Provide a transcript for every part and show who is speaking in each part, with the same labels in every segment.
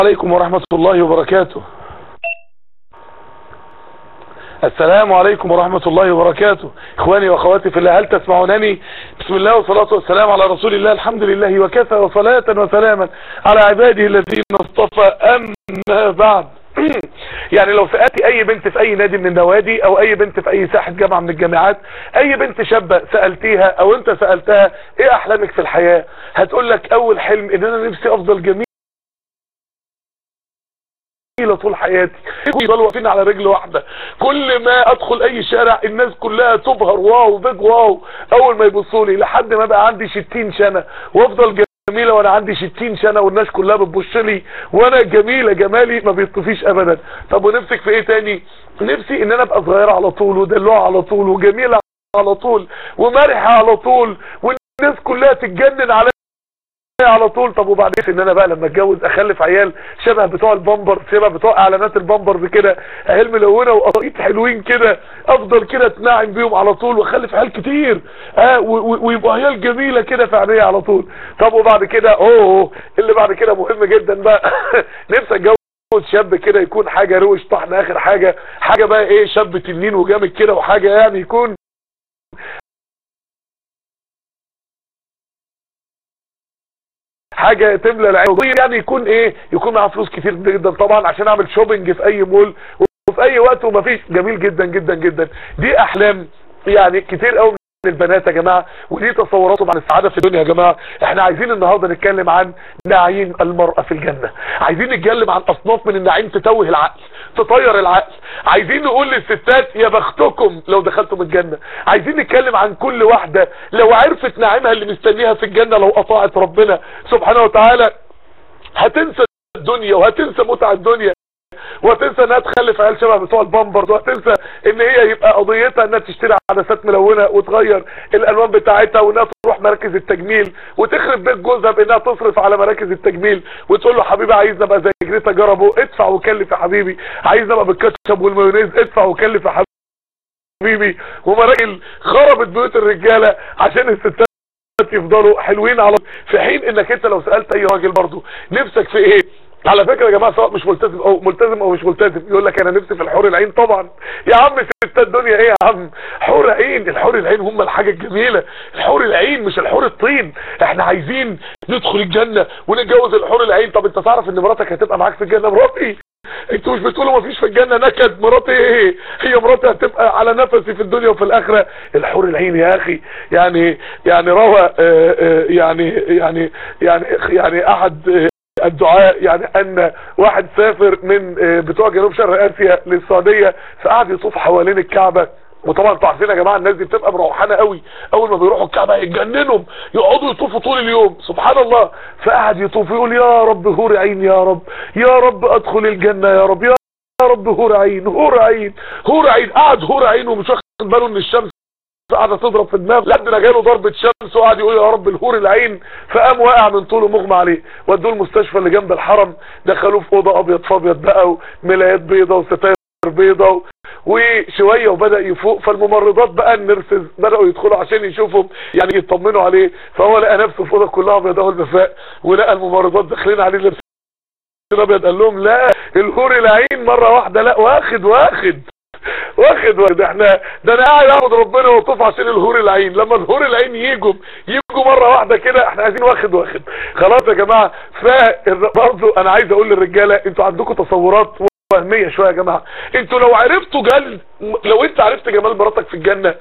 Speaker 1: عليكم ورحمة الله وبركاته السلام عليكم ورحمة الله وبركاته اخواني واخواتي في الله هل تسمعونني بسم الله والصلاة والسلام على رسول الله الحمد لله وكفى وصلاة وسلاما على عباده الذين اصطفى اما بعد يعني لو سألتي اي بنت في اي نادي من النوادي او اي بنت في اي ساحة جامعة من الجامعات اي بنت شابة سألتيها او انت سألتها ايه احلامك في الحياة هتقول لك اول حلم ان انا نفسي افضل جميل طول حياتي يفضلوا واقفين على رجل واحدة كل ما ادخل اي شارع الناس كلها تبهر واو بيج واو اول ما يبصوا لي لحد ما بقى عندي 60 سنة وافضل جميلة وانا عندي 60 سنة والناس كلها بتبص لي وانا جميلة جمالي ما بيطفيش ابدا طب ونفسك في ايه تاني نفسي ان انا ابقى صغيرة على طول ودلوعة على طول وجميلة على طول ومرحة على طول والناس كلها تتجنن عليا على طول طب وبعدين ان انا بقى لما اتجوز اخلف عيال شبه بتوع البامبر شبه بتوع اعلانات البامبر كده عيال ملونه وقطايط حلوين كده افضل كده اتنعم بيهم على طول واخلف عيال كتير اه ويبقى عيال جميله كده في عينيا على طول طب وبعد كده اوه اللي بعد كده مهم جدا بقى نفسي اتجوز شاب كده يكون حاجه روش طحن اخر حاجه حاجه بقى ايه شاب تنين وجامد كده وحاجه يعني يكون حاجة تملى العين يعني يكون ايه يكون معاه فلوس كتير جدا طبعا عشان اعمل شوبينج في اي مول وفي اي وقت ومفيش جميل جدا جدا جدا دي احلام يعني كتير قوي من البنات يا جماعة ودي تصوراتهم عن السعادة في الدنيا يا جماعة احنا عايزين النهاردة نتكلم عن نعيم المرأة في الجنة عايزين نتكلم عن اصناف من النعيم تتوه العقل تطير العقل عايزين نقول للستات يا بختكم لو دخلتم الجنة عايزين نتكلم عن كل واحدة لو عرفت نعيمها اللي مستنيها في الجنة لو اطاعت ربنا سبحانه وتعالى هتنسى الدنيا وهتنسى متع الدنيا وهتنسى انها تخلف عيال شبه بتوع البامبر وهتنسى ان هي يبقى قضيتها انها تشتري عدسات ملونه وتغير الالوان بتاعتها وانها تروح مراكز التجميل وتخرب بيت جوزها بانها تصرف على مراكز التجميل وتقول له حبيبي عايز ابقى زي جريتا جربه ادفع وكلف يا حبيبي عايز ابقى بالكاتشب والمايونيز ادفع وكلف يا حبيبي ومراكز خربت بيوت الرجاله عشان الستات يفضلوا حلوين على في حين انك انت لو سالت اي راجل برضه نفسك في ايه على فكرة يا جماعة سواء مش ملتزم او ملتزم او مش ملتزم يقول لك انا نفسي في الحور العين طبعا يا عم ستات الدنيا ايه يا عم حور عين الحور العين هم الحاجة الجميلة الحور العين مش الحور الطين احنا عايزين ندخل الجنة ونتجوز الحور العين طب انت تعرف ان مراتك هتبقى معاك في الجنة مراتي انتوا مش بتقولوا مفيش في الجنة نكد مراتي ايه هي مراتي هتبقى على نفسي في الدنيا وفي الاخرة الحور العين يا اخي يعني يعني روى يعني يعني يعني يعني احد الدعاء يعني ان واحد سافر من بتوع جنوب شرق اسيا للسعودية فقعد يطوف حوالين الكعبة وطبعا انتوا عارفين يا جماعه الناس دي بتبقى مروحانه قوي اول ما بيروحوا الكعبه يتجننوا يقعدوا يطوفوا طول اليوم سبحان الله فقعد يطوف يقول يا رب هور عين يا رب يا رب ادخل الجنه يا رب يا رب هور عين هور عين هور عين قعد هور عين ومش واخد باله ان الشمس قاعده تضرب في دماغه لحد ما جاله ضربه شمس وقعد يقول يا رب الهور العين فقام واقع من طوله مغمى عليه ودوه المستشفى اللي جنب الحرم دخلوه في اوضه ابيض فابيض بقى وملايات بيضه وستاير بيضه وشويه وبدا يفوق فالممرضات بقى النرسز بداوا يدخلوا عشان يشوفوا يعني يطمنوا عليه فهو لقى نفسه في اوضه كلها ابيض اول ما فاق ولقى الممرضات داخلين عليه لابسين ابيض قال لهم لا الهور العين مره واحده لا واخد واخد واخد واخد احنا ده انا قاعد اعبد ربنا واطوف عشان الهور العين لما الهور العين يجوا يجوا مره واحده كده احنا عايزين واخد واخد خلاص يا جماعه فبرضه انا عايز اقول للرجاله انتوا عندكم تصورات وهميه شويه يا جماعه انتوا لو عرفتوا جل لو انت عرفت جمال مراتك في الجنه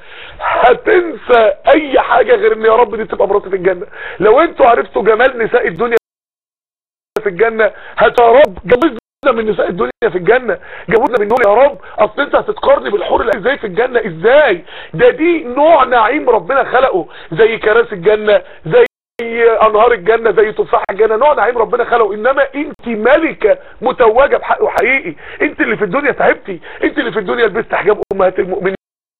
Speaker 1: هتنسى اي حاجه غير ان يا رب دي تبقى مراتي في الجنه لو انتوا عرفتوا جمال نساء الدنيا في الجنه هت يا رب جوزنا من نساء الدنيا في الجنة جابونا من نور يا رب اصل انت هتتقارني بالحور العين ازاي في الجنة ازاي ده دي نوع نعيم ربنا خلقه زي كراسي الجنة زي انهار الجنة زي تفاح الجنة نوع نعيم ربنا خلقه انما انت ملكة متوجة بحق وحقيقي انت اللي في الدنيا تعبتي انت اللي في الدنيا لبست حجاب امهات المؤمنين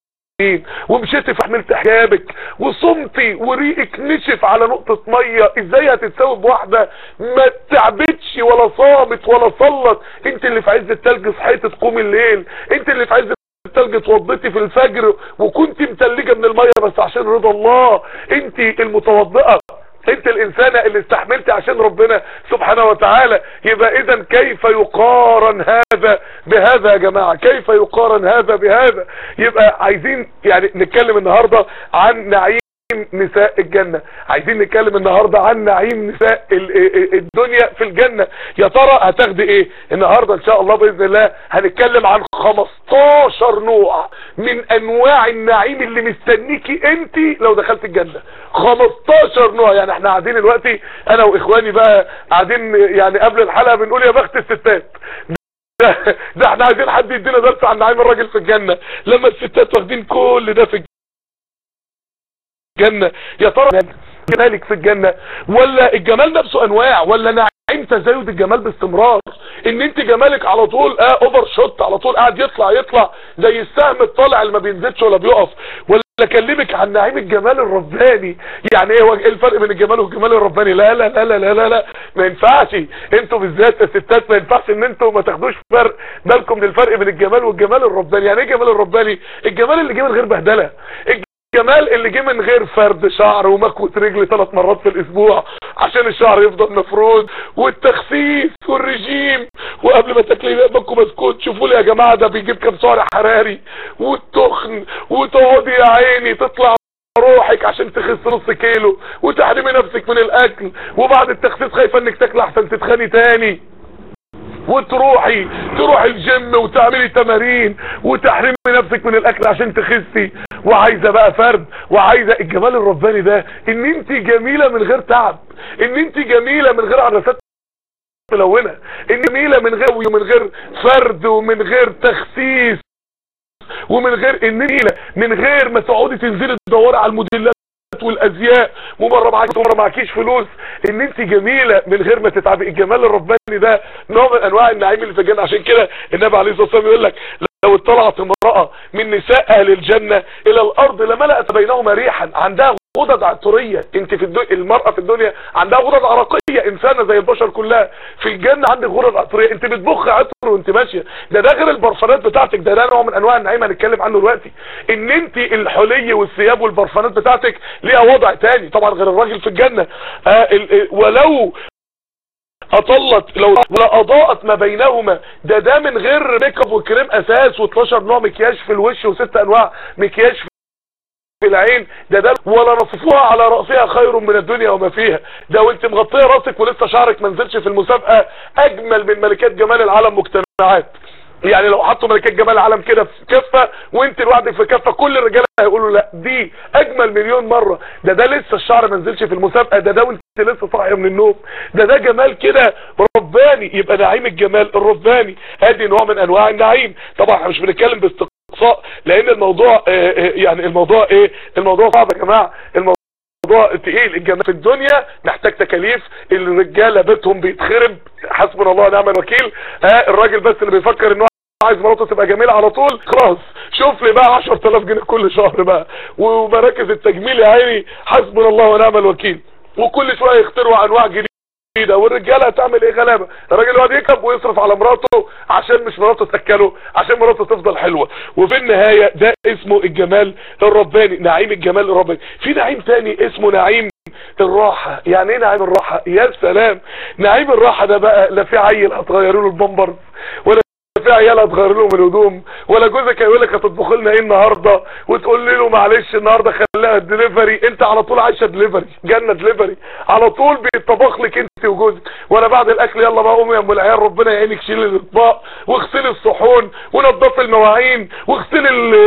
Speaker 1: ومشيتي فحملت حجابك وصمتي وريقك نشف على نقطة مية ازاي هتتساوي بواحدة ما تعبتش ولا صامت ولا صلت انت اللي في عز التلج صحيت تقوم الليل انت اللي في عز التلج اتوضيتي في الفجر وكنت متلجة من المية بس عشان رضا الله انت المتوضئة انت الانسانة اللي استحملت عشان ربنا سبحانه وتعالى يبقى اذا كيف يقارن هذا بهذا يا جماعة كيف يقارن هذا بهذا يبقى عايزين يعني نتكلم النهاردة عن نعيم نساء الجنة عايزين نتكلم النهاردة عن نعيم نساء الدنيا في الجنة يا ترى هتاخدي ايه النهاردة ان شاء الله باذن الله هنتكلم عن 15 نوع من انواع النعيم اللي مستنيكي انت لو دخلت الجنة 15 نوع يعني احنا قاعدين دلوقتي انا واخواني بقى قاعدين يعني قبل الحلقة بنقول يا بخت الستات ده, ده احنا عايزين حد يدينا درس عن نعيم الراجل في الجنة لما الستات واخدين كل ده في الجنة يا ترى جمالك في الجنة ولا الجمال نفسه انواع ولا نعيم تزايد الجمال باستمرار ان انت جمالك على طول اه اوفر شوت على طول قاعد يطلع يطلع زي السهم الطالع اللي ما بينزلش ولا بيقف ولا اكلمك عن نعيم الجمال الرباني يعني ايه ايه الفرق بين الجمال والجمال الرباني لا لا لا لا لا لا, لا. ما ينفعش انتوا بالذات الستات ما ينفعش ان انتوا ما تاخدوش فرق بالكم من الفرق بين الجمال والجمال الرباني يعني ايه الجمال الرباني الجمال اللي جه من غير بهدله الجمال اللي جه من غير فرد شعر ومكوة رجل ثلاث مرات في الاسبوع عشان الشعر يفضل مفرود والتخسيس والرجيم وقبل ما تاكلي باكو بسكوت شوفوا لي يا جماعه ده بيجيب كام سعر حراري والتخن وتقعدي يا عيني تطلع روحك عشان تخس نص كيلو وتحرمي نفسك من الاكل وبعد التخسيس خايفه انك تاكل احسن تتخني تاني وتروحي تروحي الجيم وتعملي تمارين وتحرمي نفسك من الاكل عشان تخسي وعايزه بقى فرد وعايزه الجمال الرباني ده ان انت جميله من غير تعب ان انت جميله من غير عدسات ملونه ان جميله من غير ومن غير فرد ومن غير تخسيس ومن غير ان من غير ما تقعدي تنزلي تدوري على الموديلات والازياء ومره معاكي ومره معكيش فلوس ان انت جميله من غير ما تتعبي الجمال الرباني ده نوع من انواع النعيم اللي في الجنه عشان كده النبي عليه الصلاه والسلام يقول لك لو اطلعت امراه من نساء اهل الجنه الى الارض لملأت بينهما ريحا عندها غدد عطريه انت في الدنيا المراه في الدنيا عندها غدد عرقيه انسانه زي البشر كلها في الجنه عندك غدد عطريه انت بتبخ عطر وانت ماشيه ده ده غير البرفانات بتاعتك ده ده نوع من انواع النعيم هنتكلم عنه دلوقتي ان انت الحلي والثياب والبرفانات بتاعتك ليها وضع تاني طبعا غير الراجل في الجنه آه ولو اطلت لو ولا اضاءت ما بينهما ده ده من غير ميك اب وكريم اساس و12 نوع مكياج في الوش وست انواع مكياج في العين ده ده ولا نصفوها على رأسها خير من الدنيا وما فيها ده وانت مغطيه راسك ولسه شعرك ما نزلش في المسابقه اجمل من ملكات جمال العالم مجتمعات يعني لو حطوا ملكات جمال العالم كده في كفه وانت لوحدك في كفه كل الرجاله هيقولوا لا دي اجمل مليون مره ده ده لسه الشعر ما نزلش في المسابقه ده ده وانت لسه صاحيه من النوم ده ده جمال كده رباني يبقى نعيم الجمال الرباني ادي نوع من انواع النعيم طبعا احنا مش بنتكلم باستقصاء لان الموضوع يعني الموضوع ايه الموضوع صعب يا جماعه الموضوع موضوع تقيل الجمال في الدنيا محتاج تكاليف الرجاله بيتهم بيتخرب حسبنا الله ونعم الوكيل ها الراجل بس اللي بيفكر ان هو عايز مراته تبقى جميله على طول خلاص شوف لي بقى 10000 جنيه كل شهر بقى ومراكز التجميل يا عيني حسبنا الله ونعم الوكيل وكل شويه يخترعوا انواع جديده والرجاله هتعمل ايه غلابه الراجل يقعد يكب ويصرف على مراته عشان مش مراته تاكله عشان مراته تفضل حلوه وفي النهايه ده اسمه الجمال الرباني نعيم الجمال الرباني في نعيم تاني اسمه نعيم الراحة يعني ايه نعيم الراحة يا سلام نعيم الراحة ده بقى لا في عيل هتغيروا له البامبرز ولا في عيال هتغير لهم الهدوم ولا جوزك هيقول لك هتطبخ لنا ايه النهارده وتقول له معلش النهارده خليها دليفري انت على طول عايشه دليفري جنه دليفري على طول بيطبخ لك انت وجوزك وانا بعد الاكل يلا بقى قومي يا ام العيال ربنا يعينك شيل الاطباق واغسلي الصحون ونضفي المواعين واغسلي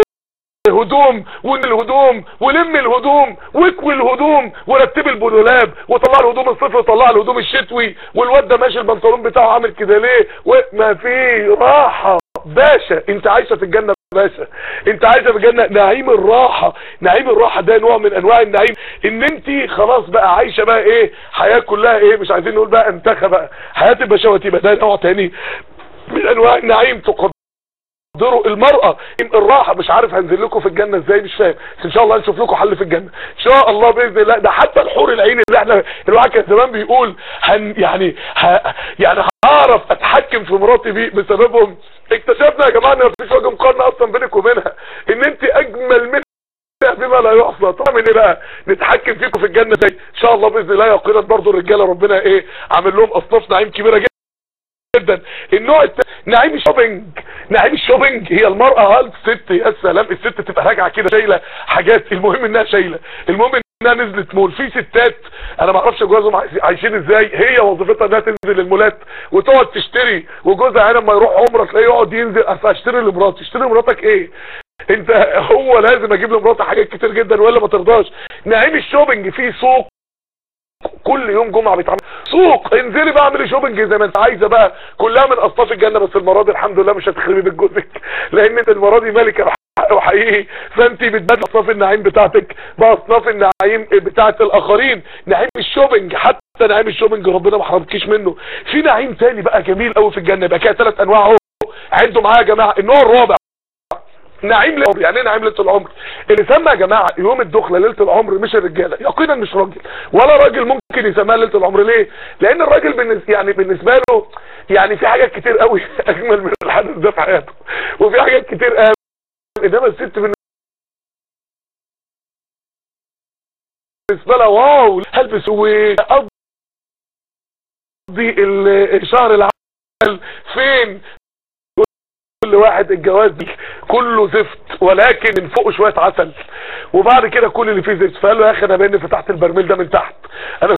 Speaker 1: الهدوم والهدوم ولم الهدوم واكوي الهدوم ورتبي البدولاب وطلع الهدوم الصيفي وطلع الهدوم الشتوي والواد ده ماشي البنطلون بتاعه عامل كده ليه وما في راحه باشا انت عايشه في الجنه باشا انت عايشه في الجنه نعيم الراحه نعيم الراحه ده نوع من انواع النعيم ان انت خلاص بقى عايشه بقى ايه حياه كلها ايه مش عايزين نقول بقى انتخى بقى حياه البشوات يبقى ده نوع تاني من انواع النعيم تقدر تقدروا المرأة الراحة مش عارف هنزل لكم في الجنة ازاي مش فاهم بس ان شاء الله نشوف لكم حل في الجنة ان شاء الله باذن الله ده حتى الحور العين اللي احنا الواحد كان زمان بيقول هن يعني ه يعني هعرف اتحكم في مراتي بيه بسببهم اكتشفنا يا جماعه ان مفيش وجه مقارنه اصلا بينك وبينها ان انت اجمل من بما لا يحصى طبعا من ايه بقى نتحكم فيكم في الجنه زي ان شاء الله باذن الله يقينا برضو الرجاله ربنا ايه عامل لهم اصناف نعيم كبيره جدا جدا النوع التاني نعيم الشوبينج نعيم الشوبينج هي المرأة هل الست يا سلام الست تبقى راجعة كده شايلة حاجات المهم انها شايلة المهم انها نزلت مول في ستات انا ما اعرفش جوازهم عايشين ازاي هي وظيفتها انها تنزل المولات وتقعد تشتري وجوزها هنا لما يروح عمره تلاقيه يقعد ينزل اصل اشتري لمراتي اشتري لمراتك ايه انت هو لازم اجيب لمراتي حاجات كتير جدا ولا ما ترضاش نعيم الشوبينج في سوق كل يوم جمعه بيتعمل سوق انزلي بقى اعملي شوبنج زي ما انت عايزه بقى كلها من اصناف الجنه بس المره دي الحمد لله مش هتخربي بيت جوزك لان انت المره دي ملكه وحقيقي فانت بتبدل اصناف النعيم بتاعتك باصناف النعيم بتاعت الاخرين نعيم الشوبنج حتى نعيم الشوبنج ربنا ما حرمكيش منه في نعيم تاني بقى جميل قوي في الجنه يبقى كده ثلاث انواع اهو عدوا معايا يا جماعه النوع الرابع نعيم ليله يعني ايه نعيم ليله العمر اللي سمى يا جماعه يوم الدخله ليله العمر مش الرجاله يقينا مش راجل ولا راجل ممكن يسميها ليله العمر ليه لان الراجل بالنسبه يعني بالنسبه له يعني في حاجات كتير قوي اجمل من الحدث ده في حياته وفي حاجات كتير قوي انما الست بالنسبه لها واو هلبس واقضي الشهر العسل فين كل واحد الجواز دي كله زفت ولكن من فوق شويه عسل وبعد كده كل اللي فيه زفت فقال له يا اخي انا باني فتحت البرميل ده من تحت انا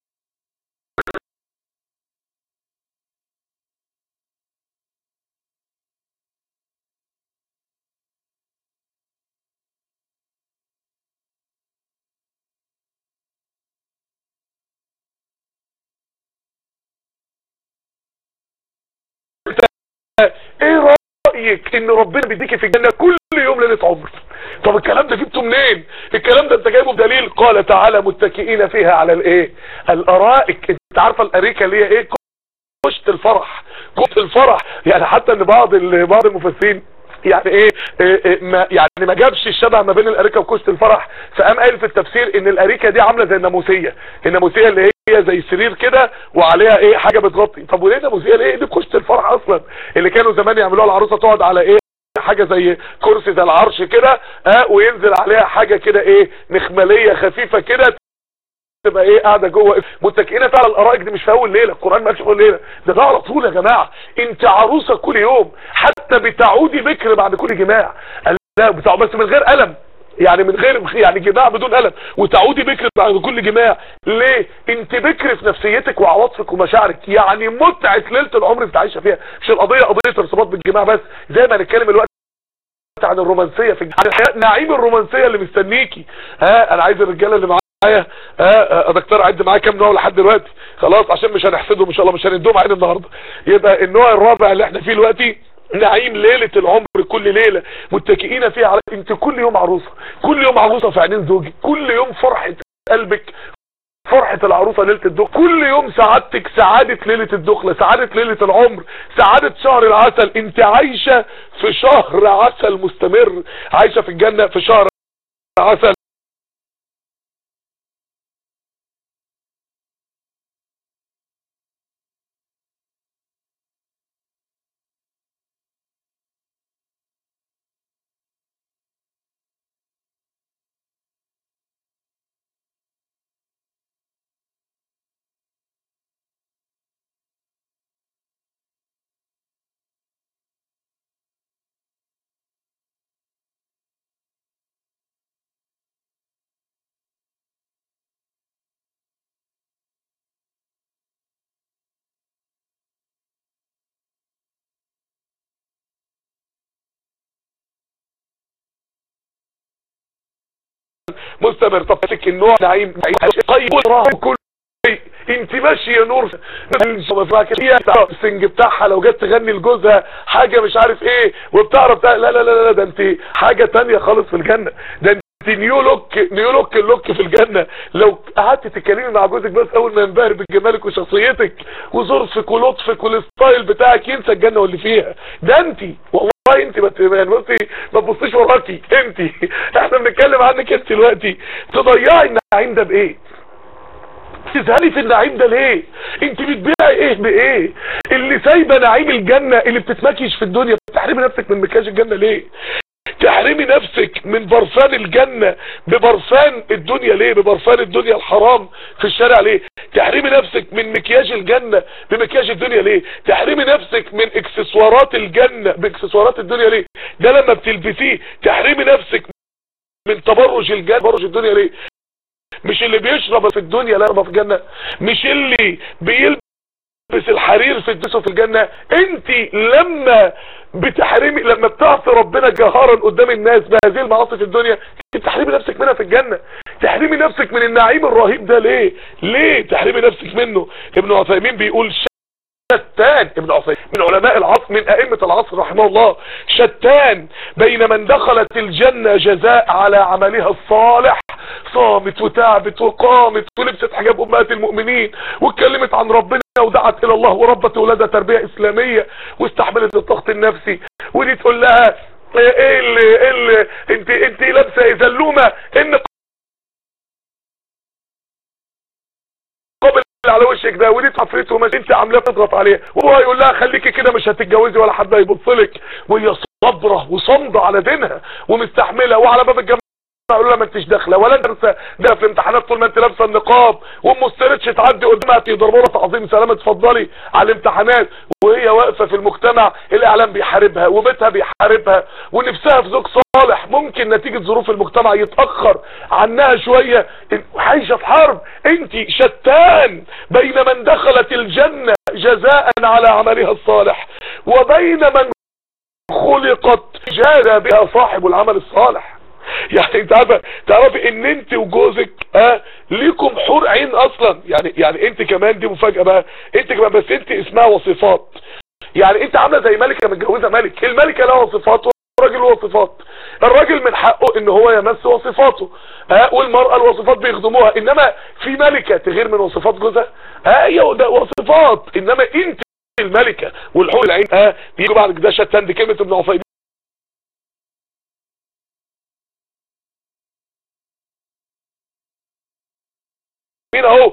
Speaker 1: ايه رايك ان ربنا بيديكي في الجنه كل يوم ليله عمر طب الكلام ده جبته منين الكلام ده انت جايبه بدليل قال تعالى متكئين فيها على الايه الارائك انت عارفه الاريكه اللي هي ايه كشت الفرح كشت الفرح يعني حتى ان بعض بعض المفسرين يعني ايه, إيه ما يعني ما جابش الشبه ما بين الاريكه وكشت الفرح فقام قايل في التفسير ان الاريكه دي عامله زي الناموسيه الناموسيه اللي هي زي سرير كده وعليها ايه حاجه بتغطي طب وليه الناموسيه ليه دي كشت الفرح اصلا اللي كانوا زمان يعملوها العروسه تقعد على ايه حاجة زي كرسي زي العرش كده اه وينزل عليها حاجة كده ايه مخملية خفيفة كده تبقى ايه قاعده جوه متكئين على الارائك دي مش في اول ليله القران ما قالش في اول ليله ده ده على طول يا جماعه انت عروسه كل يوم حتى بتعودي بكر بعد كل جماع لا بتاع بس من غير الم يعني من غير يعني جماع بدون الم وتعودي بكر بعد كل جماع ليه انت بكر في نفسيتك وعواطفك ومشاعرك يعني متعه ليله العمر انت عايشه فيها مش القضيه قضيه ارتباط بالجماع بس زي ما هنتكلم الوقت عن الرومانسيه في عن الحياه نعيم الرومانسيه اللي مستنيكي ها انا عايز الرجاله اللي معايا ها دكتور عد معايا كام نوع لحد دلوقتي خلاص عشان مش هنحسدهم ان شاء الله مش هندوم عين النهارده يبقى النوع الرابع اللي احنا فيه دلوقتي نعيم ليلة العمر كل ليلة متكئين فيها على انت كل يوم عروسة كل يوم عروسة في عينين زوجك كل يوم فرحة قلبك فرحة العروسة ليلة الدخل كل يوم سعادتك سعادة ليلة الدخلة سعادة ليلة العمر سعادة شهر العسل انت عايشة في شهر عسل مستمر عايشة في الجنة في شهر عسل مستمر طب النوع نعيم قيم كل انت ماشيه نور السنج بتاعها لو جت تغني لجوزها حاجه مش عارف ايه وبتعرف لا لا لا لا ده انت حاجه تانية خالص في الجنه ده انت نيو لوك نيو لوك اللوك في الجنه لو قعدت تتكلمي مع جوزك بس اول ما ينبهر بجمالك وشخصيتك وظرفك ولطفك والستايل بتاعك ينسى الجنه واللي فيها ده انت والله انت ما بصي ما تبصيش وراكي انت احنا بنتكلم عنك انت دلوقتي تضيعي النعيم ده بايه تزهلي في النعيم ده ليه انت بتبيعي ايه بايه اللي سايبه نعيم الجنه اللي بتتمكيش في الدنيا بتحرمي نفسك من مكياج الجنه ليه تحرمي نفسك من برفان الجنة ببرفان الدنيا ليه ببرفان الدنيا الحرام في الشارع ليه تحرمي نفسك من مكياج الجنة بمكياج الدنيا ليه تحرمي نفسك من اكسسوارات الجنة باكسسوارات الدنيا ليه ده لما بتلبسيه تحرمي نفسك من تبرج الجنة تبرج الدنيا ليه مش اللي بيشرب في الدنيا لا في الجنة مش اللي بيلبس الحرير في الدسو في الجنة انت لما بتحرمي لما بتعصي ربنا جهارا قدام الناس بهذه المعاصي في الدنيا تحرمي نفسك منها في الجنة تحرمي نفسك من النعيم الرهيب ده ليه ليه تحرمي نفسك منه ابن عثيمين بيقول شتان ابن عثيمين من علماء العصر من ائمة العصر رحمه الله شتان بين من دخلت الجنة جزاء على عملها الصالح صامت وتعبت وقامت ولبست حجاب امهات المؤمنين واتكلمت عن ربنا ودعت الى الله وربت ولادها تربية اسلامية واستحملت الضغط النفسي ودي تقول لها ايه اللي ايه اللي انت انت لابسه زلومه ان قابل على وشك ده ودي عفريت وماشي انت عاملاه تضغط عليها وهو يقول لها خليكي كده مش هتتجوزي ولا حد هيبص لك وهي صابره وصامده على دينها ومستحمله وعلى باب الجامعه اقول لها ما انتش داخله ولا انت ده في امتحانات طول ما انت لابسه النقاب وام استرتش تعدي قدامها تضربوا لها تعظيم سلامه اتفضلي على الامتحانات وهي واقفه في المجتمع الاعلام بيحاربها وبيتها بيحاربها ونفسها في زوج صالح ممكن نتيجه ظروف المجتمع يتاخر عنها شويه عايشه في حرب انت شتان بين من دخلت الجنه جزاء على عملها الصالح وبين من خلقت جاد بها صاحب العمل الصالح يعني انت عارفه تعرفي ان انت وجوزك ها ليكم حور عين اصلا يعني يعني انت كمان دي مفاجاه بقى انت كمان بس انت اسمها وصفات يعني انت عامله زي ملكه متجوزه ملك الملكه لها وصفات والراجل له وصفات الراجل من حقه ان هو يمس وصفاته ها والمراه الوصفات بيخدموها انما في ملكه تغير من وصفات جوزها ها هي ده وصفات انما انت الملكه والحور العين ها بيجوا بعد كده شتان دي كلمه ابن عثيمين مين اهو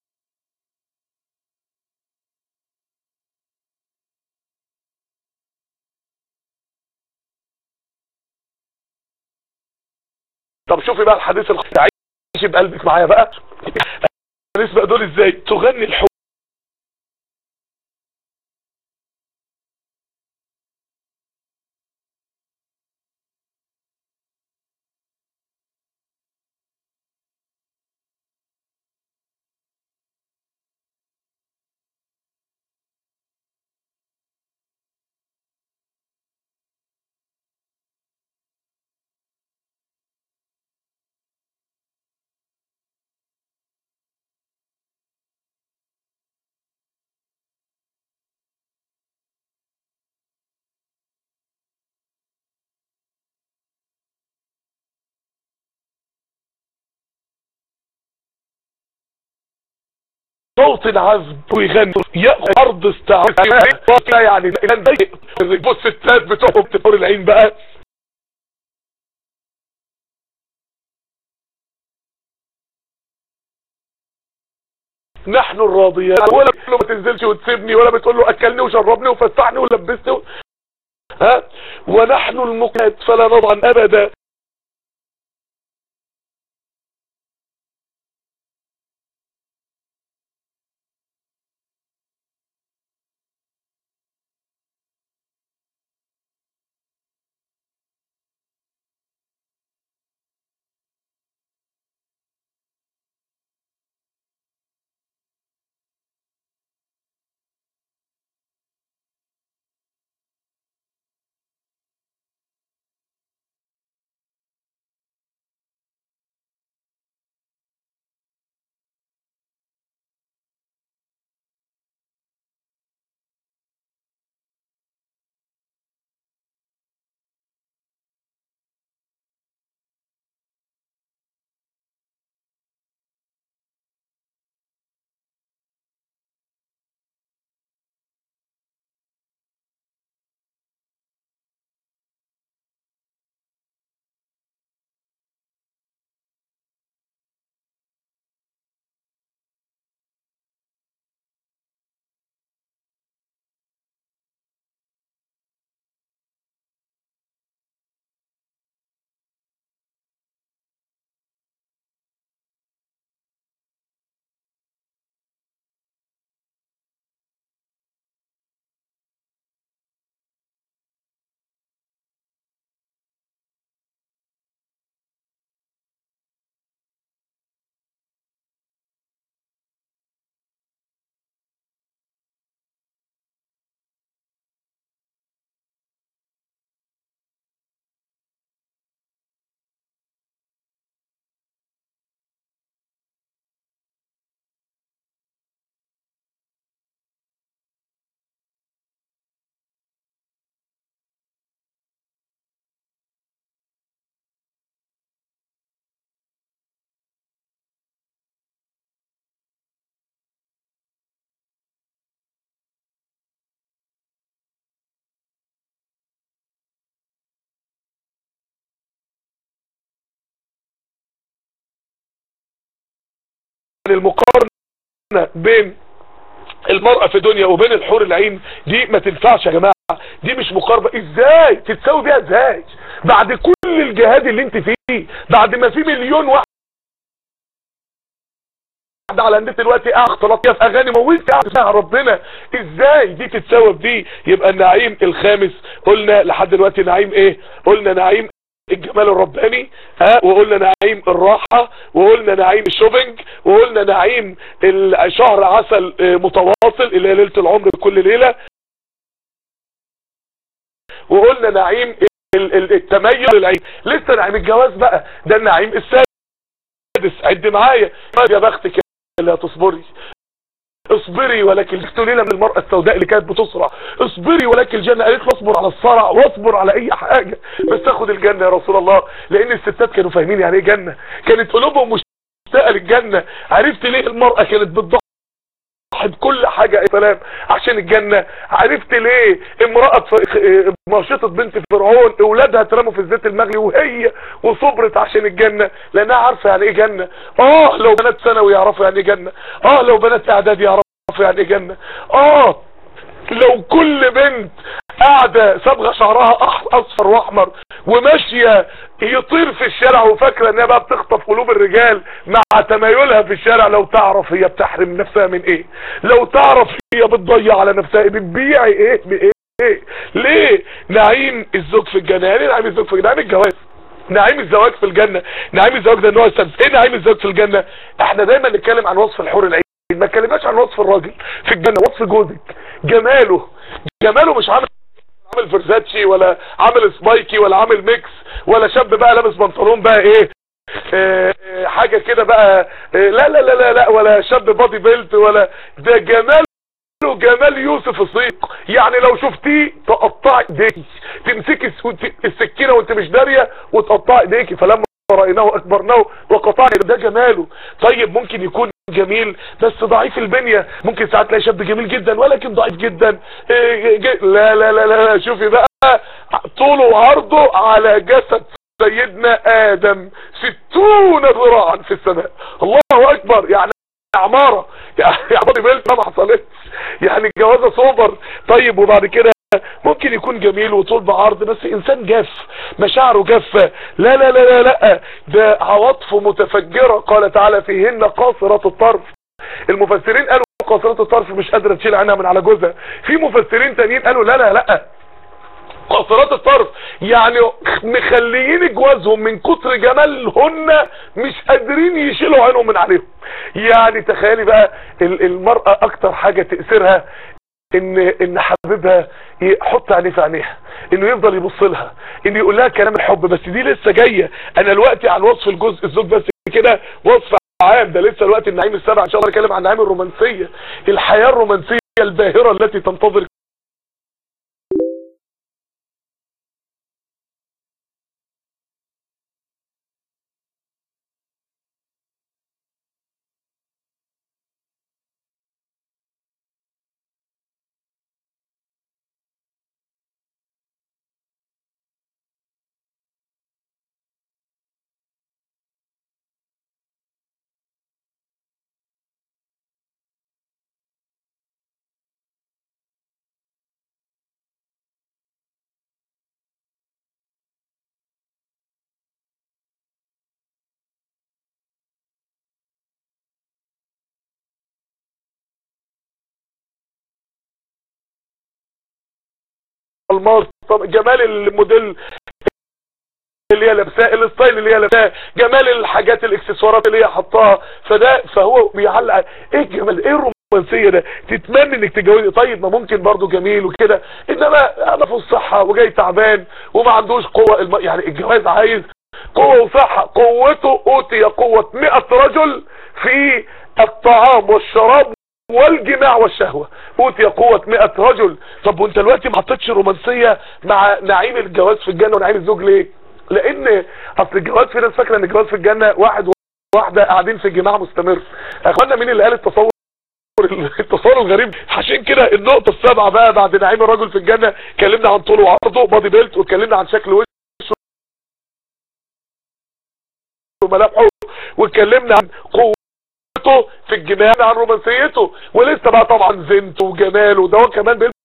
Speaker 1: طب شوفي بقى الحديث الخ... تعيشي بقلبك معايا بقى الحديث بقى دول ازاي تغني الحب صوت عذب ويغني ياخد ارض استعراض يعني بص الستات بتوعهم تطور العين بقى نحن الراضيات ولا بتقول له ما تنزلش وتسيبني ولا بتقول له اكلني وشربني وفسحني ولبسني ها ونحن المقنات فلا نضعن ابدا المقارنة بين المرأة في دنيا وبين الحور العين دي ما تنفعش يا جماعة دي مش مقاربة ازاي تتساوي بيها ازاي بعد كل الجهاد اللي انت فيه بعد ما في مليون واحد على النت دلوقتي قاعد اختلاط في اغاني مويت قاعد فيها ربنا ازاي دي تتساوى بدي يبقى النعيم الخامس قلنا لحد دلوقتي نعيم ايه قلنا نعيم الجمال الرباني ها وقلنا نعيم الراحة وقلنا نعيم الشوبينج وقلنا نعيم شهر عسل متواصل اللي هي ليلة العمر كل ليلة وقلنا نعيم التميز العين لسه نعيم الجواز بقى ده النعيم السادس عد معايا يا بختك اللي هتصبري اصبري ولك الجنة ليلة من المرأة السوداء اللي كانت بتصرع اصبري ولك الجنة قالت له اصبر على الصرع واصبر على اي حاجة بس تاخد الجنة يا رسول الله لان الستات كانوا فاهمين يعني ايه جنة كانت قلوبهم مشتاقة للجنة عرفت ليه المرأة كانت بتضحي بكل حاجة يا سلام عشان الجنة عرفت ليه امرأة مرشطة بنت فرعون اولادها اترموا في الزيت المغلي وهي وصبرت عشان الجنة لانها عارفة يعني ايه جنة اه لو بنات ثانوي يعرفوا يعني ايه جنة اه لو بنات اعداد يعرفوا يعني ايه جنة اه لو كل بنت قاعدة صبغة شعرها اصفر واحمر وماشية يطير في الشارع وفاكرة انها بقى بتخطف قلوب الرجال مع تمايلها في الشارع لو تعرف هي بتحرم نفسها من ايه لو تعرف هي بتضيع على نفسها بتبيع ايه بايه ايه ليه نعيم الزوج في الجنة يعني نعيم الزوج في الجنة نعيم الجواز نعيم الزواج في الجنة نعيم الزواج ده النوع السادس ايه نعيم الزواج في الجنة احنا دايما نتكلم عن وصف الحور العين ما اتكلمناش عن وصف الراجل في الجنة وصف جوزك جماله جماله مش عامل عامل فرزاتشي ولا عامل سبايكي ولا عامل ميكس ولا شاب بقى لابس بنطلون بقى ايه اه حاجة كده بقى اه لا لا لا لا لا ولا شاب بادي بيلت ولا ده جمال جمال يوسف الصيق يعني لو شفتيه تقطع ايديكي تمسكي السكينة وانت مش دارية وتقطع ايديكي فلما رأيناه اكبرناه وقطعنا ده جماله طيب ممكن يكون جميل بس ضعيف البنية ممكن ساعات تلاقي شاب جميل جدا ولكن ضعيف جدا لا لا لا لا شوفي بقى طوله وعرضه على جسد سيدنا ادم ستون ذراعا في السماء الله اكبر يعني عمارة يعني عمارة بيلت ما حصلتش يعني الجوازة سوبر طيب وبعد كده ممكن يكون جميل وطول بعرض بس انسان جاف مشاعره جافة لا لا لا لا لا ده عواطفه متفجرة قال تعالى فيهن قاصرات الطرف المفسرين قالوا قاصرات الطرف مش قادرة تشيل عنها من على جوزها في مفسرين تانيين قالوا لا لا لا قاصرات الطرف يعني مخليين جوازهم من كتر جمالهن مش قادرين يشيلوا عينهم من عليهم يعني تخيلي بقى المرأة اكتر حاجة تأثيرها ان ان حبيبها يحط عينيه في عينيها انه يفضل يبص لها انه يقول لها كلام الحب بس دي لسه جايه انا دلوقتي عن وصف الجزء الزوج بس كده وصف عام ده لسه الوقت النعيم السبع ان شاء الله نتكلم عن النعيم الرومانسيه الحياه الرومانسيه الباهره التي تنتظر الماس جمال الموديل اللي هي لابساه الستايل اللي هي لابساه جمال الحاجات الاكسسوارات اللي هي حطاها فده فهو بيعلق ايه الجمال ايه الرومانسيه ده تتمنى انك تتجوزي طيب ما ممكن برضه جميل وكده انما انا في الصحه وجاي تعبان وما عندوش قوه الم... يعني الجواز عايز قوه وصحه قوته اوتي قوه 100 رجل في الطعام والشراب والجماع والشهوة اوتي قوة 100 رجل طب وانت دلوقتي ما حطيتش رومانسية مع نعيم الجواز في الجنة ونعيم الزوج ليه لان اصل الجواز في ناس فاكره ان الجواز في الجنة واحد واحدة قاعدين في جماع مستمر اخوانا مين اللي قال التصور التصور الغريب عشان كده النقطة السابعة بقى بعد نعيم الرجل في الجنة اتكلمنا عن طوله وعرضه بادي بيلت واتكلمنا عن شكل وشه وملامحه واتكلمنا عن قوة في الجمال عن رومانسيته ولسه بقى طبعا زينته وجماله ده هو كمان بيلبس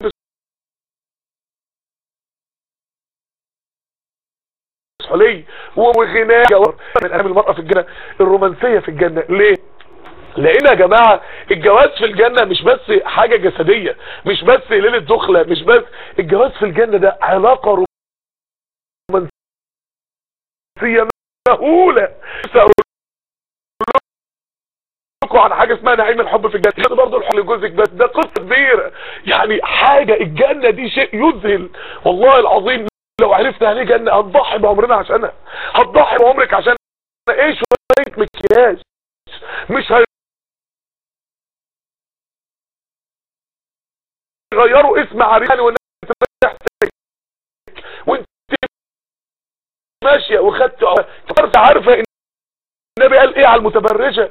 Speaker 1: حلي وغناء من اهم المرأة في الجنة الرومانسية في الجنة ليه لان يا جماعة الجواز في الجنة مش بس حاجة جسدية مش بس ليلة دخلة مش بس الجواز في الجنة ده علاقة رومانسية مهولة لكم عن حاجة اسمها نعيم الحب في الجنة ده برضه الحب لجوزك بس ده قصة كبيرة يعني حاجة الجنة دي شيء يذهل والله العظيم لو عرفنا يعني جنة هتضحي بعمرنا عشانها هتضحي بعمرك عشان ايه شوية مكياج مش هيغيروا اسم عريان والناس تحتك وانت ماشية وخدت انت عارفة ان النبي قال ايه على المتبرجة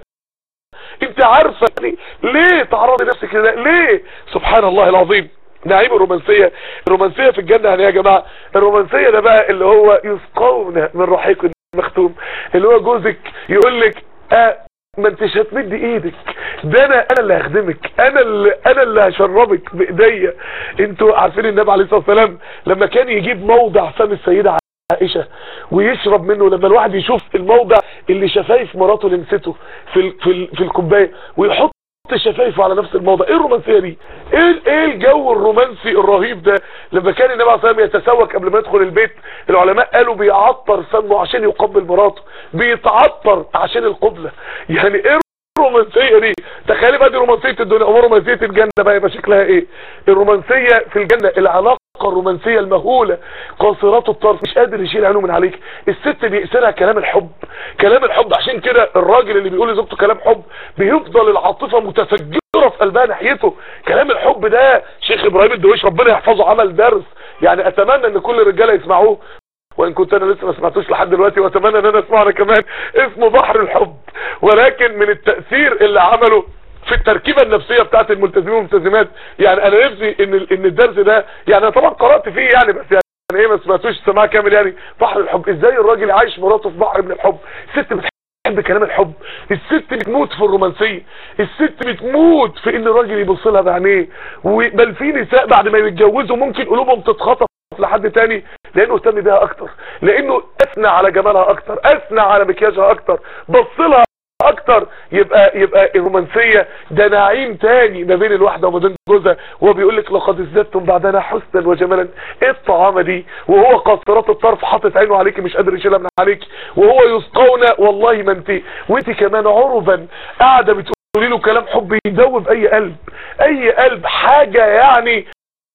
Speaker 1: انت عارفة ليه تعرضي نفسك كده ليه سبحان الله العظيم نعيم الرومانسية الرومانسية في الجنة يعني يا جماعة الرومانسية ده بقى اللي هو يسقون من رحيق المختوم اللي هو جوزك يقول لك اه ما انتش هتمد ايدك ده انا انا اللي هخدمك انا اللي انا اللي هشربك بايديا انتوا عارفين النبي عليه الصلاه والسلام لما كان يجيب موضع فم السيده عائشه ويشرب منه لما الواحد يشوف الموضع اللي شفايف مراته لمسته في ال في ال في الكوبايه ويحط شفايفه على نفس الموضع ايه الرومانسيه دي ايه ايه الجو الرومانسي الرهيب ده لما كان النبي عليه الصلاه والسلام يتسوق قبل ما يدخل البيت العلماء قالوا بيعطر فمه عشان يقبل مراته بيتعطر عشان القبله يعني ايه الرومانسيه دي تخيلي بقى دي رومانسيه الدنيا امور رومانسيه الجنه بقى يبقى شكلها ايه الرومانسيه في الجنه العلاقه الرومانسيه المهوله قاصرات الطرف مش قادر يشيل عينه من عليك الست بيأسرها كلام الحب كلام الحب عشان كده الراجل اللي بيقول لزوجته كلام حب بيفضل العاطفه متفجره في قلبها ناحيته كلام الحب ده شيخ ابراهيم الدويش ربنا يحفظه عمل درس يعني اتمنى ان كل الرجاله يسمعوه وان كنت انا لسه ما سمعتوش لحد دلوقتي واتمنى ان انا اسمعه انا كمان اسمه بحر الحب ولكن من التأثير اللي عمله في التركيبة النفسية بتاعت الملتزمين والملتزمات يعني انا نفسي ان ان الدرس ده يعني انا طبعا قرأت فيه يعني بس يعني ايه ما سمعتوش سماع كامل يعني بحر الحب ازاي الراجل عايش مراته في بحر من الحب ست بتحب كلام الحب الست بتموت في الرومانسية الست بتموت في ان الراجل يبص لها بعينيه بل في نساء بعد ما يتجوزوا ممكن قلوبهم تتخطف لحد تاني لانه اهتم بيها اكتر لانه اثنى على جمالها اكتر اثنى على مكياجها اكتر بص لها اكتر يبقى يبقى الرومانسيه ده نعيم تاني ما بين الواحده وما بين جوزها وهو بيقول لك لقد ازددتم بعدنا حسنا وجمالا ايه الطعامه دي وهو قاصرات الطرف حاطط عينه عليك مش قادر يشيلها من عليك وهو يسقون والله ما انت وانت كمان عربا قاعده بتقولي له كلام حب يدوب اي قلب اي قلب حاجه يعني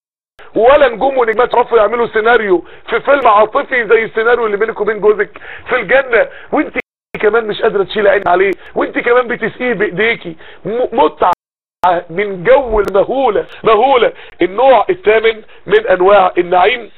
Speaker 1: ولا نجوم ونجمات رفوا يعملوا سيناريو في فيلم عاطفي زي السيناريو اللي بينك وبين جوزك في الجنة وانت كمان مش قادرة تشيل عين عليه وانت كمان بتسقيه بايديكي متعة من جو المهولة مهولة النوع الثامن من انواع النعيم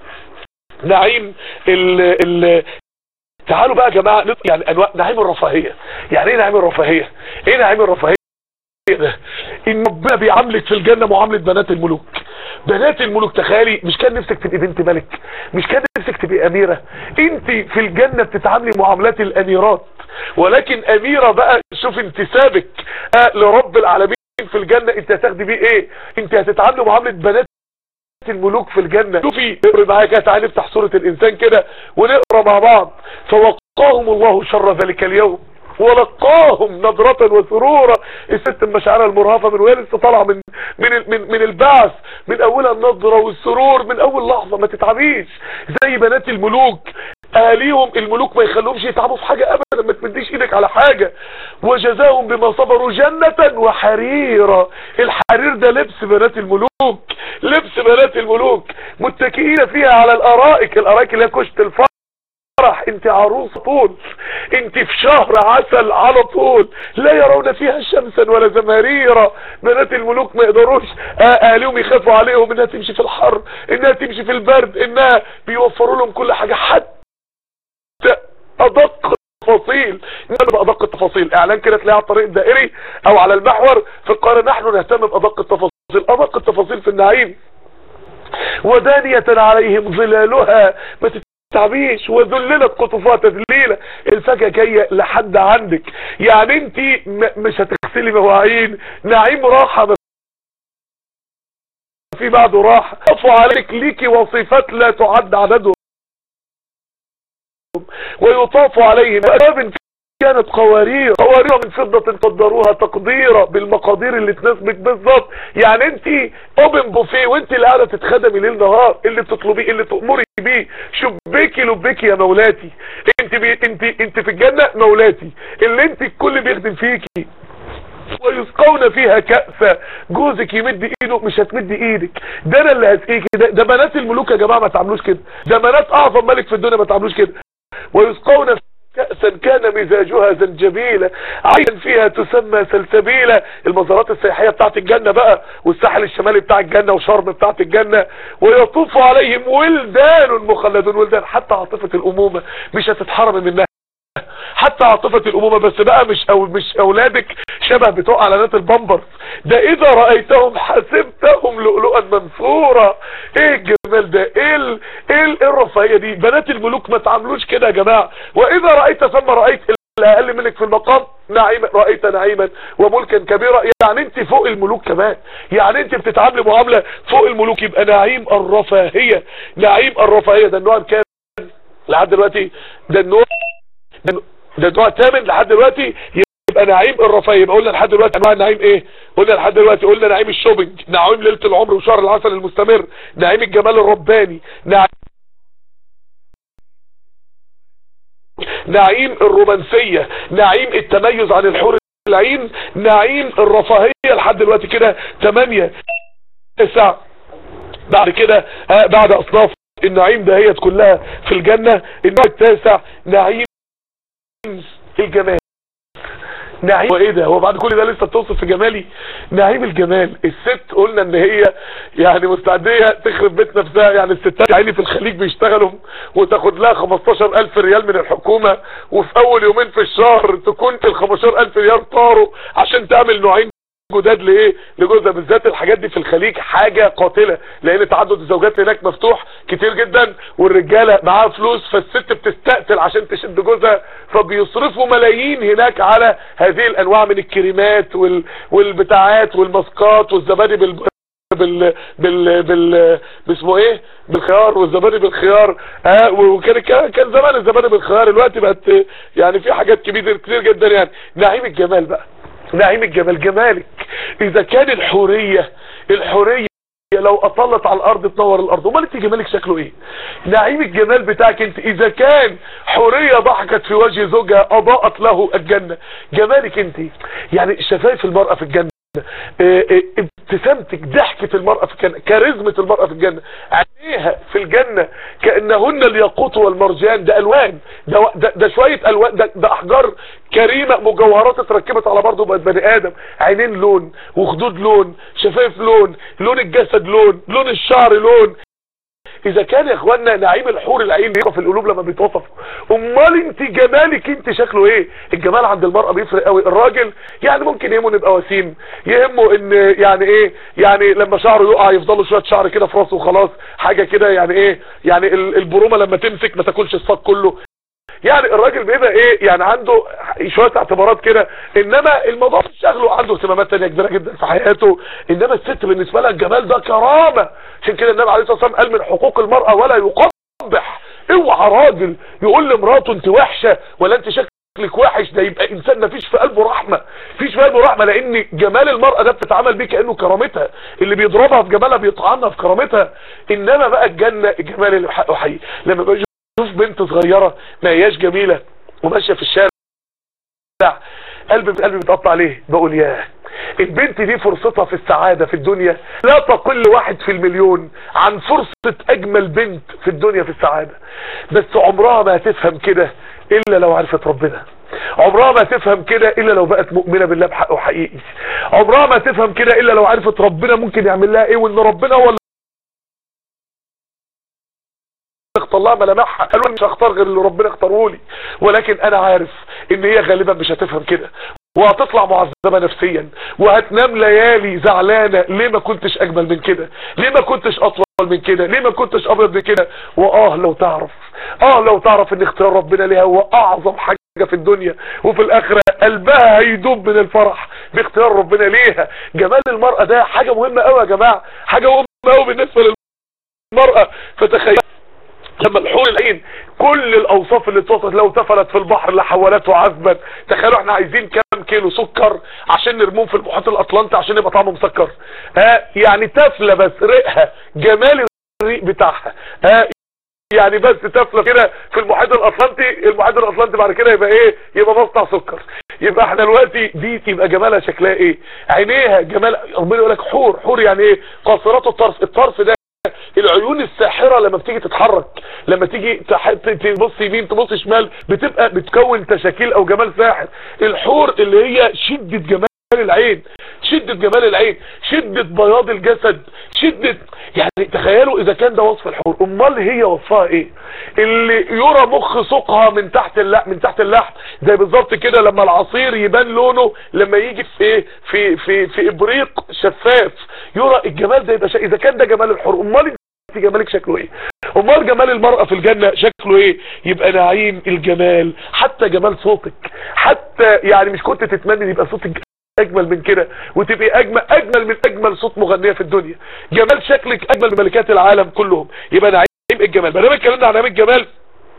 Speaker 1: نعيم ال ال تعالوا بقى يا جماعة يعني انواع نعيم الرفاهية يعني ايه نعيم الرفاهية ايه نعيم الرفاهية ده ان ربنا بيعاملك في الجنة معاملة بنات الملوك بنات الملوك تخيلي مش كان نفسك تبقي بنت ملك مش كان نفسك تبقي اميرة انت في الجنة بتتعاملي معاملات الاميرات ولكن اميرة بقى شوف انتسابك آه لرب العالمين في الجنة انت هتاخدي بيه ايه انت هتتعاملي معاملة بنات الملوك في الجنة شوفي اقري معايا كده تعالي نفتح سورة الانسان كده ونقرا مع بعض فوقاهم الله شر ذلك اليوم ولقاهم نظرة وسرورا الست المشاعر المرهفة من وهي لسه طالعه من من من من البعث من اولها النظرة والسرور من اول لحظة ما تتعبيش زي بنات الملوك اهاليهم الملوك ما يخلوهمش يتعبوا في حاجة ابدا ما تمديش ايدك على حاجة وجزاهم بما صبروا جنة وحريرا الحرير ده لبس بنات الملوك لبس بنات الملوك متكئين فيها على الارائك الارائك اللي هي كشت الفرح فرح انت عروس طول انت في شهر عسل على طول لا يرون فيها شمسا ولا زمهريرا بنات الملوك ما يقدروش اهاليهم يخافوا عليهم انها تمشي في الحر انها تمشي في البرد انها بيوفروا لهم كل حاجة حتى ادق تفاصيل نعمل بأدق التفاصيل اعلان كده تلاقيه على الطريق الدائري او على المحور في القاهرة نحن نهتم بأدق التفاصيل ادق التفاصيل في النعيم ودانية عليهم ظلالها ما تعبيش وذللت قطوفها تذليلة الفاكهة جاية لحد عندك يعني انت مش هتغسلي مواعين نعيم راحة في بعده راحة يطفوا عليك ليكي وصفات لا تعد عددهم ويطاف عليهم أبواب كانت قوارير قوارير من فضة قدروها تقديرا بالمقادير اللي تناسبك بالظبط يعني انت اوبن بوفيه وانت اللي قاعده تتخدمي ليل نهار اللي بتطلبيه اللي تأمري بيه شبيكي لبيكي يا مولاتي انت بي انت انت في الجنة مولاتي اللي انت الكل بيخدم فيكي ويسقون فيها كأسا جوزك يمد ايده مش هتمد ايدك ده انا اللي هسقيكي ده, ده بنات الملوك يا جماعه ما تعملوش كده ده بنات اعظم ملك في الدنيا ما تعملوش كده ويسقون فيها كأسا كان مزاجها زنجبيلا عين فيها تسمى سلسبيلا المزارات السياحية بتاعت الجنة بقى والساحل الشمالي بتاع الجنة وشرم بتاعت الجنة ويطوف عليهم ولدان مخلدون ولدان حتى عاطفة الأمومة مش هتتحرم منها حتى عاطفة الأمومة بس بقى مش أو مش أولادك شبه بتوع اعلانات البامبرز ده إذا رأيتهم حسبتهم لؤلؤا منثورا إيه الجمال ده إيه ال... إيه, ال... إيه الرفاهية دي بنات الملوك ما تعملوش كده يا جماعة وإذا رأيت ثم رأيت اللي أقل منك في المقام نعيما رأيت نعيما وملكا كبيرا يعني انت فوق الملوك كمان يعني انت بتتعاملي معاملة فوق الملوك يبقى نعيم الرفاهية نعيم الرفاهية ده النوع كام لحد دلوقتي ده النوع ده النوع الثامن لحد دلوقتي يبقى نعيم الرفاهيه يبقى قلنا لحد دلوقتي انواع النعيم ايه قلنا لحد دلوقتي قلنا نعيم الشوبينج نعيم ليله العمر وشهر العسل المستمر نعيم الجمال الرباني نعيم نعيم الرومانسية نعيم التميز عن الحور العين نعيم الرفاهية لحد دلوقتي كده 8 9 بعد كده بعد اصناف النعيم دهيت كلها في الجنة النوع التاسع نعيم الجمال نعيم وايه ده هو بعد كل ده لسه بتوصف في جمالي نعيم الجمال الست قلنا ان هي يعني مستعدية تخرب بيت نفسها يعني الستات عيني في الخليج بيشتغلوا وتاخد لها 15000 ريال من الحكومة وفي اول يومين في الشهر تكون ال 15000 ريال طاروا عشان تعمل نوعين جداد لايه لجوزها بالذات الحاجات دي في الخليج حاجة قاتلة لان تعدد الزوجات هناك مفتوح كتير جدا والرجالة معاها فلوس فالست بتستقتل عشان تشد جوزها فبيصرفوا ملايين هناك على هذه الانواع من الكريمات وال... والبتاعات والماسكات والزبادي بال... بال بال بال باسمه ايه بالخيار والزبادي بالخيار ها وكان كان زمان الزبادي بالخيار دلوقتي بقت يعني في حاجات كبيره كتير جدا يعني نعيم الجمال بقى نعيم الجمال جمالك اذا كان الحورية الحورية لو اطلت على الارض تنور الارض امال انت جمالك شكله ايه نعيم الجمال بتاعك انت اذا كان حورية ضحكت في وجه زوجها اضاءت له الجنة جمالك انت يعني شفايف المرأة في الجنة ابتسامتك ضحكة المرأة في الجنة كاريزمة المرأة في الجنة عينيها في الجنة كأنهن الياقوت والمرجان ده ألوان ده, ده, ده شوية ألوان ده, ده أحجار كريمة مجوهرات اتركبت على برضه بقت بني آدم عينين لون وخدود لون شفايف لون لون الجسد لون لون الشعر لون اذا كان يا اخوانا نعيم الحور العين بيقف في القلوب لما بيتوصف امال انت جمالك انت شكله ايه الجمال عند المرأة بيفرق قوي الراجل يعني ممكن يهمه نبقى وسيم يهمه ان يعني ايه يعني لما شعره يقع يفضله شويه شعر كده في راسه وخلاص حاجه كده يعني ايه يعني البرومه لما تمسك ما تاكلش الصاج كله يعني الراجل بيبقى ايه يعني عنده شوية اعتبارات كده انما الموضوع مش شغله عنده اهتمامات تانية كبيرة جدا في حياته انما الست بالنسبة لها الجمال ده كرامة عشان كده النبي عليه الصلاة والسلام قال من حقوق المرأة ولا يقبح اوعى راجل يقول لمراته انت وحشة ولا انت شكلك وحش ده يبقى انسان ما فيش في قلبه رحمة فيش في قلبه رحمة لان جمال المرأة ده بتتعامل بيه كأنه كرامتها اللي بيضربها في جمالها بيطعنها في كرامتها انما بقى الجنة الجمال اللي بحقه حقيقي لما بيجي شوف بنت صغيرة ما هياش جميلة وماشية في الشارع قلبي قلبي بتقطع عليه بقول ياه البنت دي فرصتها في السعادة في الدنيا لا تقل واحد في المليون عن فرصة اجمل بنت في الدنيا في السعادة بس عمرها ما هتفهم كده الا لو عرفت ربنا عمرها ما تفهم كده الا لو بقت مؤمنة بالله بحقه حقيقي عمرها ما تفهم كده الا لو عرفت ربنا ممكن يعمل لها ايه وان ربنا هو اللي اختار لها ملامحها قالوا مش هختار غير اللي ربنا اختاره لي ولكن انا عارف ان هي غالبا مش هتفهم كده وهتطلع معذبة نفسيا وهتنام ليالي زعلانة ليه ما كنتش اجمل من كده ليه ما كنتش اطول من كده ليه ما كنتش ابيض من كده واه لو تعرف اه لو تعرف ان اختيار ربنا ليها هو اعظم حاجة في الدنيا وفي الاخرة قلبها هيدوب من الفرح باختيار ربنا ليها جمال المرأة ده حاجة مهمة قوي يا جماعة حاجة مهمة قوي بالنسبة للمرأة فتخيل لما الحور العين كل الاوصاف اللي اتوصفت لو تفلت في البحر لحولته عذبا تخيلوا احنا عايزين كام كيلو سكر عشان نرموه في المحيط الاطلنطي عشان يبقى طعمه مسكر ها يعني تفله بس ريقها جمال الريق بتاعها ها يعني بس تفله كده في المحيط الاطلنطي المحيط الاطلنطي بعد كده يبقى ايه يبقى مصنع سكر يبقى احنا دلوقتي دي تبقى جمالها شكلها ايه عينيها جمال ربنا يقول لك حور حور يعني ايه قاصرات الطرف الطرف ده العيون الساحرة لما بتيجي تتحرك لما تيجي تح- تبص يمين تبص شمال بتبقى بتكون تشاكيل او جمال ساحر الحور اللي هي شدة جمال العين شدة جمال العين شدة بياض الجسد شدة يعني تخيلوا اذا كان ده وصف الحور امال هي وصفها ايه اللي يرى مخ سوقها من تحت اللحم من تحت اللحم زي بالظبط كده لما العصير يبان لونه لما يجي في ايه في في في ابريق شفاف يرى الجمال ده يبقى شا... اذا كان ده جمال الحور امال انت جمالك شكله ايه امال جمال المرأة في الجنة شكله ايه يبقى نعيم الجمال حتى جمال صوتك حتى يعني مش كنت تتمنى يبقى صوتك اجمل من كده وتبقي اجمل اجمل من اجمل صوت مغنية في الدنيا جمال شكلك اجمل من ملكات العالم كلهم يبقى نعيم الجمال ما دام اتكلمنا عن نعيم الجمال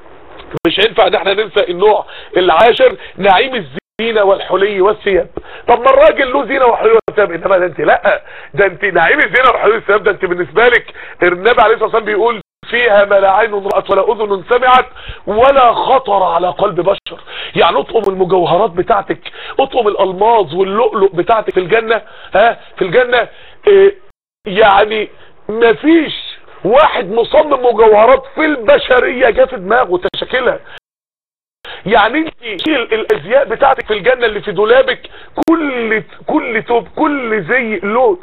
Speaker 1: مش هينفع ان احنا ننسى النوع العاشر نعيم الزينة والحلي والثياب طب ما الراجل له زينة وحلي والثياب انما ده انت لا ده انت نعيم الزينة والحلي والثياب ده انت بالنسبة لك النبي عليه الصلاة والسلام بيقول فيها ما لا عين رأت ولا اذن سمعت ولا خطر على قلب بشر يعني اطقم المجوهرات بتاعتك اطقم الالماظ واللؤلؤ بتاعتك في الجنة ها في الجنة اه يعني مفيش واحد مصمم مجوهرات في البشرية جه في دماغه تشكيلها يعني انت الازياء بتاعتك في الجنة اللي في دولابك كل كل توب كل زي لون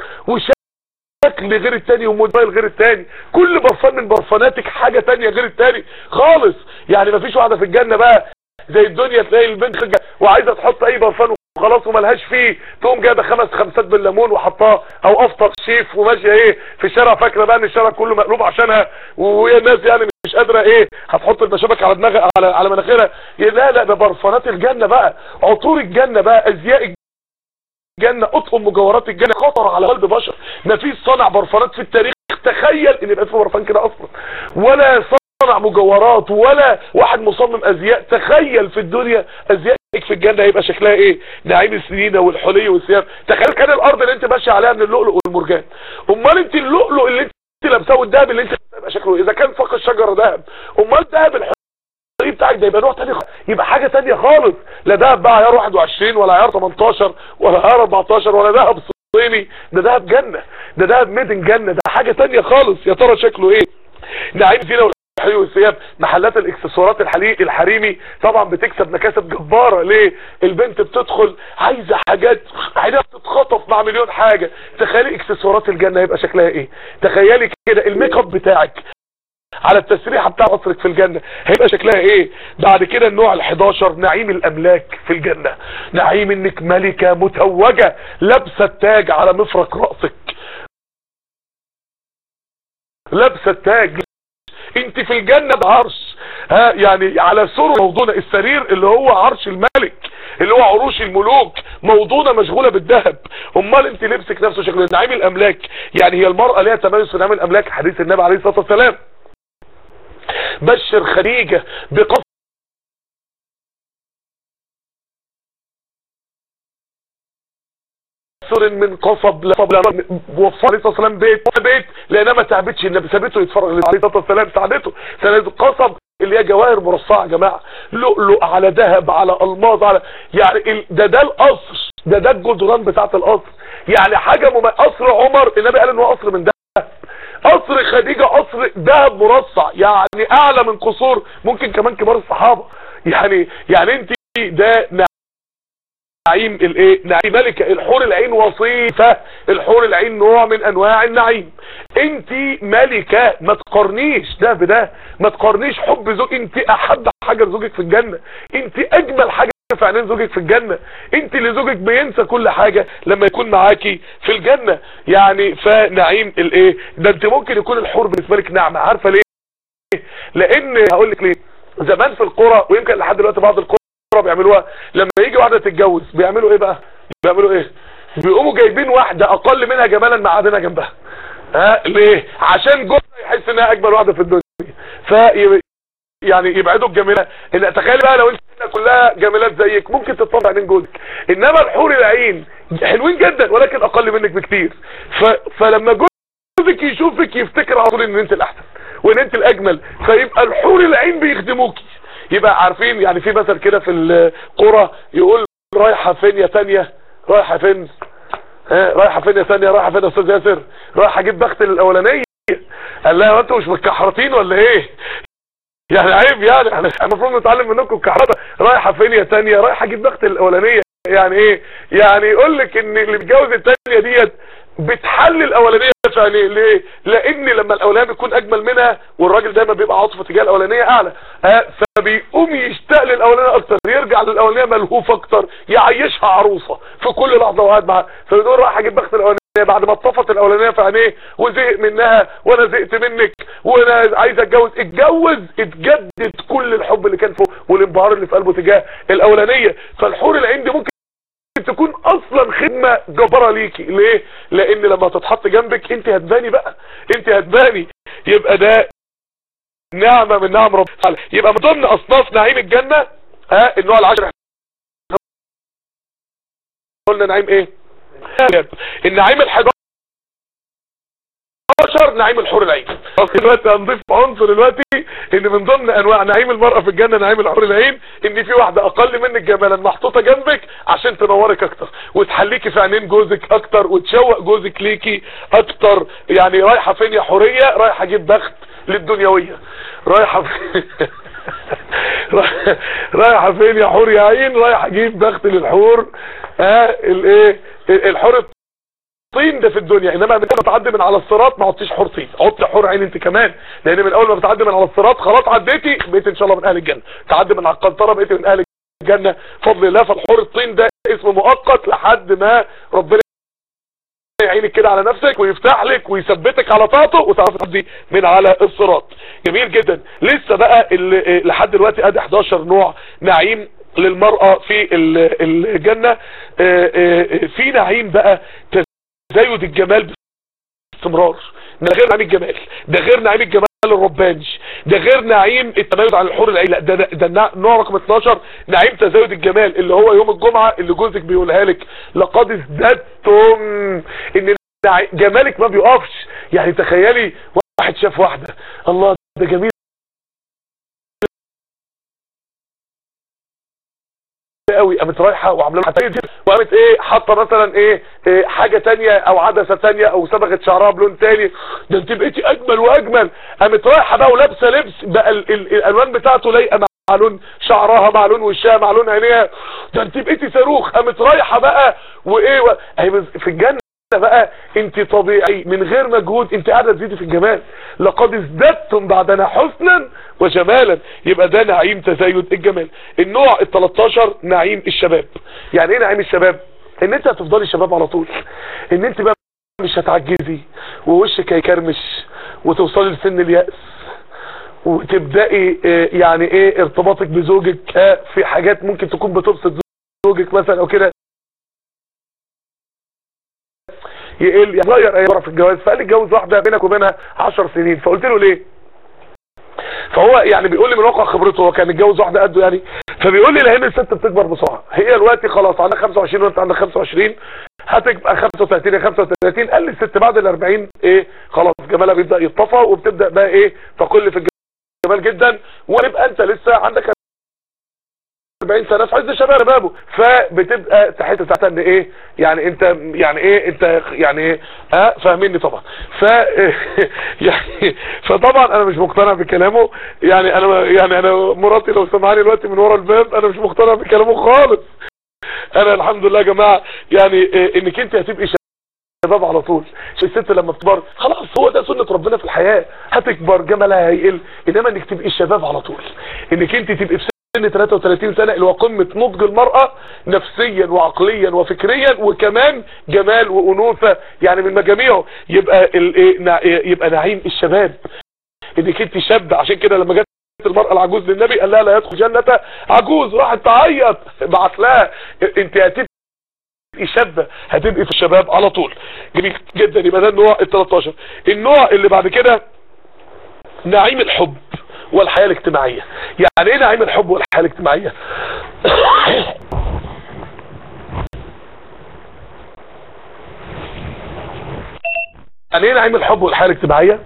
Speaker 1: وشكل غير التاني وموبايل غير التاني كل برفان من برفاناتك حاجة تانية غير التاني خالص يعني مفيش واحدة في الجنة بقى زي الدنيا تلاقي البنت خارجة وعايزة تحط اي برفان وخلاص وملهاش فيه تقوم جايبه خمس خمسات بالليمون وحطاه او افطر شيف وماشيه ايه في الشارع فاكره بقى ان الشارع كله مقلوب عشانها وهي الناس يعني مش قادره ايه هتحط المشابك على دماغها على على مناخيرها لا لا ده برفانات الجنه بقى عطور الجنه بقى ازياء الجنه اطقم مجوهرات الجنه خطر على قلب بشر ما فيش صانع برفانات في التاريخ تخيل ان يبقى في برفان كده اصلا ولا صانع مجوهرات ولا واحد مصمم ازياء تخيل في الدنيا ازياء في الجنة هيبقى شكلها ايه نعيم السنينة والحلي والثياب تخيل كان الارض اللي انت ماشي عليها من اللؤلؤ والمرجان امال انت اللؤلؤ اللي انت لابساه والذهب اللي انت لابساه يبقى شكله اذا كان فوق الشجره ذهب امال الذهب الحلي بتاعك ده يبقى نوع تاني خالص. يبقى حاجة تانية خالص لا ذهب بقى عيار 21 ولا عيار 18 ولا عيار 14 ولا ذهب صيني ده ذهب جنة ده ذهب ميدن جنة ده حاجة تانية خالص يا ترى شكله ايه نعيم زينة الحلي والثياب محلات الاكسسوارات الحلي الحريمي طبعا بتكسب مكاسب جبارة ليه البنت بتدخل عايزة حاجات عينها بتتخطف مع مليون حاجة تخيلي اكسسوارات الجنة هيبقى شكلها ايه تخيلي كده الميك اب بتاعك على التسريحة بتاع قصرك في الجنة هيبقى شكلها ايه بعد كده النوع ال11 نعيم الاملاك في الجنة نعيم انك ملكة متوجة لابسة التاج على مفرق رأسك لابسة التاج انت في الجنة بعرش ها يعني على سور موضونة السرير اللي هو عرش الملك اللي هو عروش الملوك موضونة مشغولة بالذهب امال انت لبسك نفسه شكل نعيم الاملاك يعني هي المرأة ليها تميز في نعيم الاملاك حديث النبي عليه الصلاة والسلام بشر خديجة بقصر من قصب لقصب وفر عليه الصلاه والسلام بيت بيت لانها ما تعبتش النبي سابته يتفرج عليه الصلاه والسلام ساعدته ساعدته قصب اللي هي جواهر مرصعه يا جماعه لؤلؤ على ذهب على الماظ على يعني ده ده القصر ده ده الجدران بتاعت القصر يعني حاجه مم... قصر عمر النبي قال ان هو قصر من ذهب قصر خديجه قصر ذهب مرصع يعني اعلى من قصور ممكن كمان كبار الصحابه يعني يعني انت ده نعيم الايه نعيم ملكة الحور العين وصيفة الحور العين نوع من انواع النعيم انت ملكة ما تقارنيش ده بده ما تقارنيش حب زوج انت احب حاجة لزوجك في الجنة انت اجمل حاجة في عينين زوجك في الجنة انت اللي زوجك بينسى كل حاجة لما يكون معاكي في الجنة يعني فنعيم الايه ده انت ممكن يكون الحور بالنسبة لك نعمة عارفة ليه لان هقول لك ليه زمان في القرى ويمكن لحد دلوقتي بعض القرى بيعملوها لما يجي واحده تتجوز بيعملوا ايه بقى بيعملوا ايه بيقوموا جايبين واحده اقل منها جمالا معادنها جنبها ها ليه عشان جوزها يحس انها اجمل واحده في الدنيا في يعني يبعدوا الجميلات ان تخيل بقى لو انت كلها جميلات زيك ممكن تتطلع عينين جوزك انما الحور العين حلوين جدا ولكن اقل منك بكتير ف... فلما جوزك يشوفك يفتكر على طول ان انت الاحسن وان انت الاجمل فيبقى الحور العين بيخدموكي يبقى عارفين يعني في مثل كده في القرى يقول رايحه فين يا ثانيه رايحه فين ها رايحه فين يا ثانيه رايحه فين يا استاذ ياسر رايحه اجيب بخت الاولانيه قال لها انتوا مش متكحرتين ولا ايه يعني عيب يعني احنا المفروض نتعلم منكم الكهرباء رايحه فين يا ثانيه رايحه اجيب بخت الاولانيه يعني ايه يعني يقول لك ان اللي بيتجوز الثانيه ديت بتحل الاولانيه في عينيه ليه لان لما الاولانيه بتكون اجمل منها والراجل دايما بيبقى عاطفه تجاه الاولانيه اعلى ها فبيقوم يشتاق للاولانيه اكتر يرجع للاولانيه ملهوف اكتر يعيشها عروسه في كل لحظه وقاعد معاها فبيقول رايح اجيب بخت الاولانيه بعد ما اتطفت الاولانيه في عينيه وزهق منها وانا زهقت منك وانا عايز اتجوز اتجوز اتجدد كل الحب اللي كان فوق والانبهار اللي في قلبه تجاه الاولانيه فالحور العين دي ممكن تكون اصلا خدمة جبارة ليكي ليه لان لما تتحط جنبك انت هتباني بقى انت هتباني يبقى ده نعمة من نعم رب تعالى يبقى من ضمن اصناف نعيم الجنة ها النوع العاشر قلنا نعيم ايه النعيم الحداشر نعيم الحور العين دلوقتي هنضيف عنصر دلوقتي ان من ضمن انواع نعيم المرأة في الجنة نعيم الحور العين ان في واحدة اقل منك جمالا محطوطة جنبك عشان تنورك اكتر وتحليكي في عينين جوزك اكتر وتشوق جوزك ليكي اكتر يعني رايحة فين يا حورية رايحة اجيب بخت للدنيوية رايحة فين رايحة فين يا حور يا عين رايح اجيب بخت للحور ها الايه الحور طين ده في الدنيا انما من تعدي من على الصراط ما عدتيش حور طين عدت حور عين انت كمان لان من اول ما بتعدي من على الصراط خلاص عديتي بقيت ان شاء الله من اهل الجنه تعدي من على القنطره بقيت من اهل الجنه فضل الله فالحور الطين ده اسم مؤقت لحد ما ربنا يعينك كده على نفسك ويفتح لك ويثبتك على طاقته وتعرف تعدي من على الصراط جميل جدا لسه بقى لحد دلوقتي ادي 11 نوع نعيم للمرأة في الجنة في نعيم بقى تزايد الجمال باستمرار ده غير نعيم الجمال ده غير نعيم الجمال الرباني ده غير نعيم التميز على الحور العين لا ده, ده, ده نوع رقم 12 نعيم تزايد الجمال اللي هو يوم الجمعة اللي جوزك بيقولها لك لقد ازددتم ان جمالك ما بيقفش يعني تخيلي واحد شاف واحدة الله ده جميل قوي قامت رايحه وعامله لها وقامت ايه حاطه مثلا ايه, إيه حاجه تانية او عدسه تانية او صبغت شعرها بلون تاني ده انت بقيتي اجمل واجمل قامت رايحه بقى ولابسه لبس بقى ال ال الالوان بتاعته لايقه مع لون شعرها مع لون وشها مع لون عينيها ده انت بقيتي صاروخ قامت رايحه بقى وايه و... في الجنه بقى انت طبيعي من غير مجهود انت قاعده تزيدي في الجمال لقد ازددتم بعدنا حسنا وجمالا يبقى ده نعيم تزايد الجمال النوع ال13 نعيم الشباب يعني ايه نعيم الشباب ان انت هتفضلي شباب على طول ان انت بقى مش هتعجزي ووشك هيكرمش وتوصلي لسن اليأس وتبدأي يعني ايه ارتباطك بزوجك في حاجات ممكن تكون بتبسط زوجك مثلا او كده يقل يغير اي مره في الجواز فقال لي اتجوز واحده بينك وبينها 10 سنين فقلت له ليه فهو يعني بيقول لي من واقع خبرته هو كان متجوز واحده قده يعني فبيقول لي لان الست بتكبر بسرعه هي دلوقتي خلاص عندها 25 وانت عندك 25 هتبقى 35 يا 35 قال لي الست بعد ال 40 ايه خلاص جمالها بيبدا يطفى وبتبدا بقى ايه تقل في الجمال جدا ويبقى انت لسه عندك 40 سنه في عز شبابه فبتبقى تحس ساعتها ان ايه يعني انت يعني ايه انت يعني ايه اه فاهميني طبعا ف يعني فطبعا انا مش مقتنع بكلامه يعني انا يعني انا مراتي لو سمعاني دلوقتي من ورا الباب انا مش مقتنع بكلامه خالص انا الحمد لله يا جماعه يعني إيه انك انت هتبقي شباب على طول الست لما بتكبر خلاص هو ده سنة ربنا في الحياة هتكبر جمالها هيقل انما انك تبقي الشباب على طول انك انت تبقي في سن 33 سنة اللي هو قمة نضج المرأة نفسيا وعقليا وفكريا وكمان جمال وانوثة يعني من مجاميعه يبقى يبقى نعيم الشباب انك انت شاب عشان كده لما جت المرأة العجوز للنبي قال لها لا يدخل جنة عجوز راحت تعيط بعت لها انت هتبقي شابة هتبقي في الشباب على طول جميل جدا يبقى ده النوع ال 13 النوع اللي بعد كده نعيم الحب والحياة الاجتماعية يعني ايه نعيم الحب والحياة الاجتماعية يعني ايه نعيم الحب والحياة الاجتماعية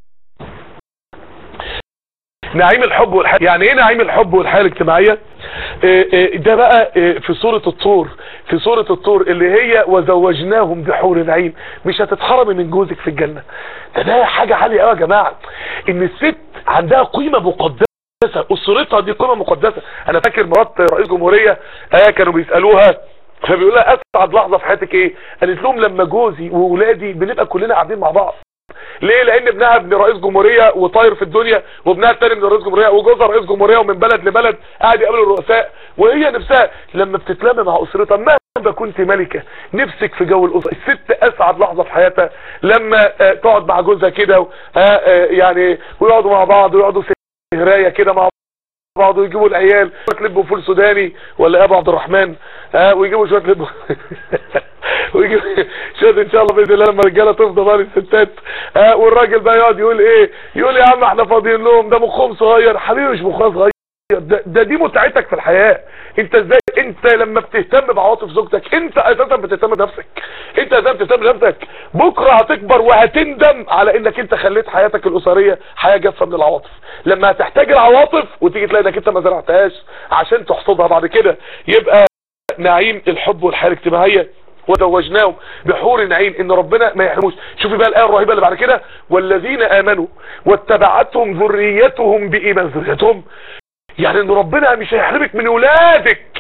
Speaker 1: نعيم الحب والحياة يعني ايه نعيم الحب والحياة الاجتماعية إيه إيه ده بقى إيه في سورة الطور في سورة الطور اللي هي وزوجناهم بحور العين مش هتتحرمي من جوزك في الجنة ده ده حاجة عالية قوي يا جماعة ان الست عندها قيمة مقدسة اسرتها دي قيمة مقدسة انا فاكر مرات رئيس جمهورية آه كانوا بيسألوها فبيقول لها اسعد لحظة في حياتك ايه قالت لهم لما جوزي وولادي بنبقى كلنا قاعدين مع بعض ليه لان ابنها ابن رئيس جمهورية وطاير في الدنيا وابنها التاني من رئيس جمهورية وجوزها رئيس جمهورية ومن بلد لبلد قاعد يقابل الرؤساء وهي نفسها لما بتتلم مع اسرتها مهما كنت ملكة نفسك في جو الاسرة الست اسعد لحظة في حياتها لما آه تقعد مع جوزها كده آه آه يعني ويقعدوا مع بعض ويقعدوا سهراية كده مع بعض ويجيبوا العيال شويه لب وفول سوداني ولا ابو عبد الرحمن ها ويجيبوا شويه لب ويجيبوا شويه ان شاء الله باذن الله لما الرجاله تفضى بقى الستات ها والراجل بقى يقعد يقول ايه يقول يا عم احنا فاضيين لهم ده مخهم صغير حبيبي مش مخها صغير ده, ده دي متعتك في الحياة انت ازاي انت لما بتهتم بعواطف زوجتك انت اساسا بتهتم بنفسك انت اساسا بتهتم بنفسك بكرة هتكبر وهتندم على انك انت خليت حياتك الاسرية حياة جافة من العواطف لما هتحتاج العواطف وتيجي تلاقي انك انت ما زرعتهاش عشان تحصدها بعد كده يبقى نعيم الحب والحياة الاجتماعية وزوجناهم بحور عين ان ربنا ما يحرموش شوفي بقى الايه الرهيبه اللي بعد كده والذين امنوا واتبعتهم ذريتهم بايمان ذريتهم يعني ان ربنا مش هيحرمك من ولادك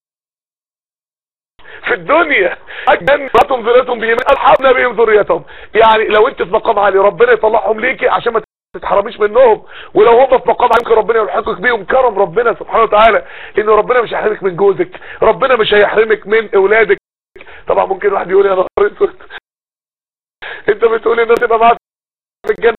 Speaker 1: في الدنيا جنتهم ذريتهم بايمان الحقنا بهم ذريتهم يعني لو انت في مقام عالي ربنا يطلعهم ليكي عشان ما تتحرميش منهم ولو هم في مقام عالي ممكن ربنا يلحقك بيهم كرم ربنا سبحانه وتعالى ان ربنا مش هيحرمك من جوزك ربنا مش هيحرمك من اولادك طبعا ممكن واحد يقول يا نهار اسود انت بتقول ان تبقى معاك في الجنه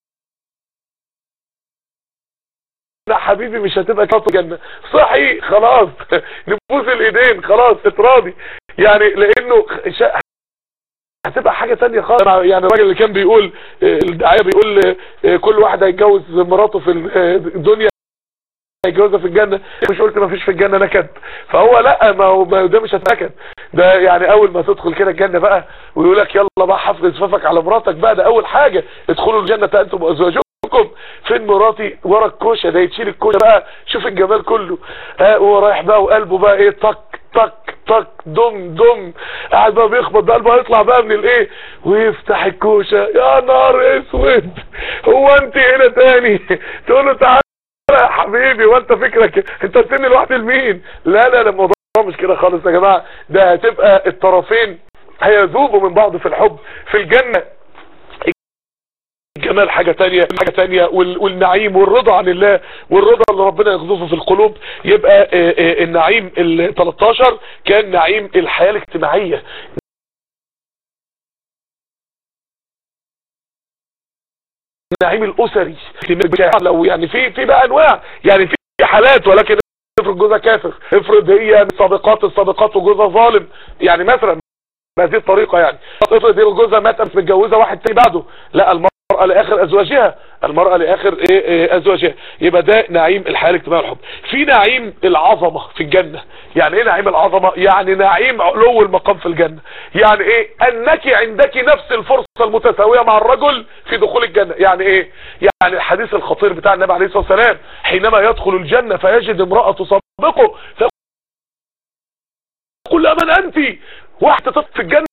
Speaker 1: لا حبيبي مش هتبقى كاطو جنة صحي خلاص نبوس الايدين خلاص اتراضي يعني لانه شا... هتبقى حاجة تانية خالص يعني الراجل اللي كان بيقول الدعاية بيقول كل واحد هيتجوز مراته في الدنيا هيتجوزها في الجنة مش قلت ما فيش في الجنة نكد فهو لا ما هو ده مش هتنكد ده يعني اول ما تدخل كده الجنة بقى ويقول لك يلا بقى حفظ زفافك على مراتك بقى ده اول حاجة ادخلوا الجنة انتم وازواجكم فين مراتي ورا الكوشه ده يتشيل الكوشه بقى شوف الجمال كله ها وهو رايح بقى وقلبه بقى ايه طك طك طك دم دم قاعد بقى بيخبط بقى قلبه هيطلع بقى من الايه ويفتح الكوشه يا نهار اسود هو انت هنا تاني تقول له تعالى يا حبيبي وانت فكرك انت سن لوحدي لمين لا لا لا الموضوع مش كده خالص يا جماعه ده هتبقى الطرفين هيذوبوا من بعض في الحب في الجنه الجمال حاجة تانية حاجة تانية والنعيم والرضا عن الله والرضا اللي ربنا يغذفه في القلوب يبقى النعيم ال 13 كان نعيم الحياة الاجتماعية النعيم الاسري لو يعني في في بقى انواع يعني في حالات ولكن افرض جوزها كافر افرض هي من سابقات السابقات وجوزها ظالم يعني مثلا بهذه الطريقة يعني افرض هي جوزها مات مش متجوزة واحد تاني بعده لا المرأة لآخر أزواجها المرأة لآخر إيه إيه أزواجها يبقى ده نعيم الحياة الاجتماعية والحب في نعيم العظمة في الجنة يعني ايه نعيم العظمة يعني نعيم علو المقام في الجنة يعني ايه انك عندك نفس الفرصة المتساوية مع الرجل في دخول الجنة يعني ايه يعني الحديث الخطير بتاع النبي عليه الصلاة والسلام حينما يدخل الجنة فيجد امرأة تصدقه فيقول لها من انت واحدة في الجنة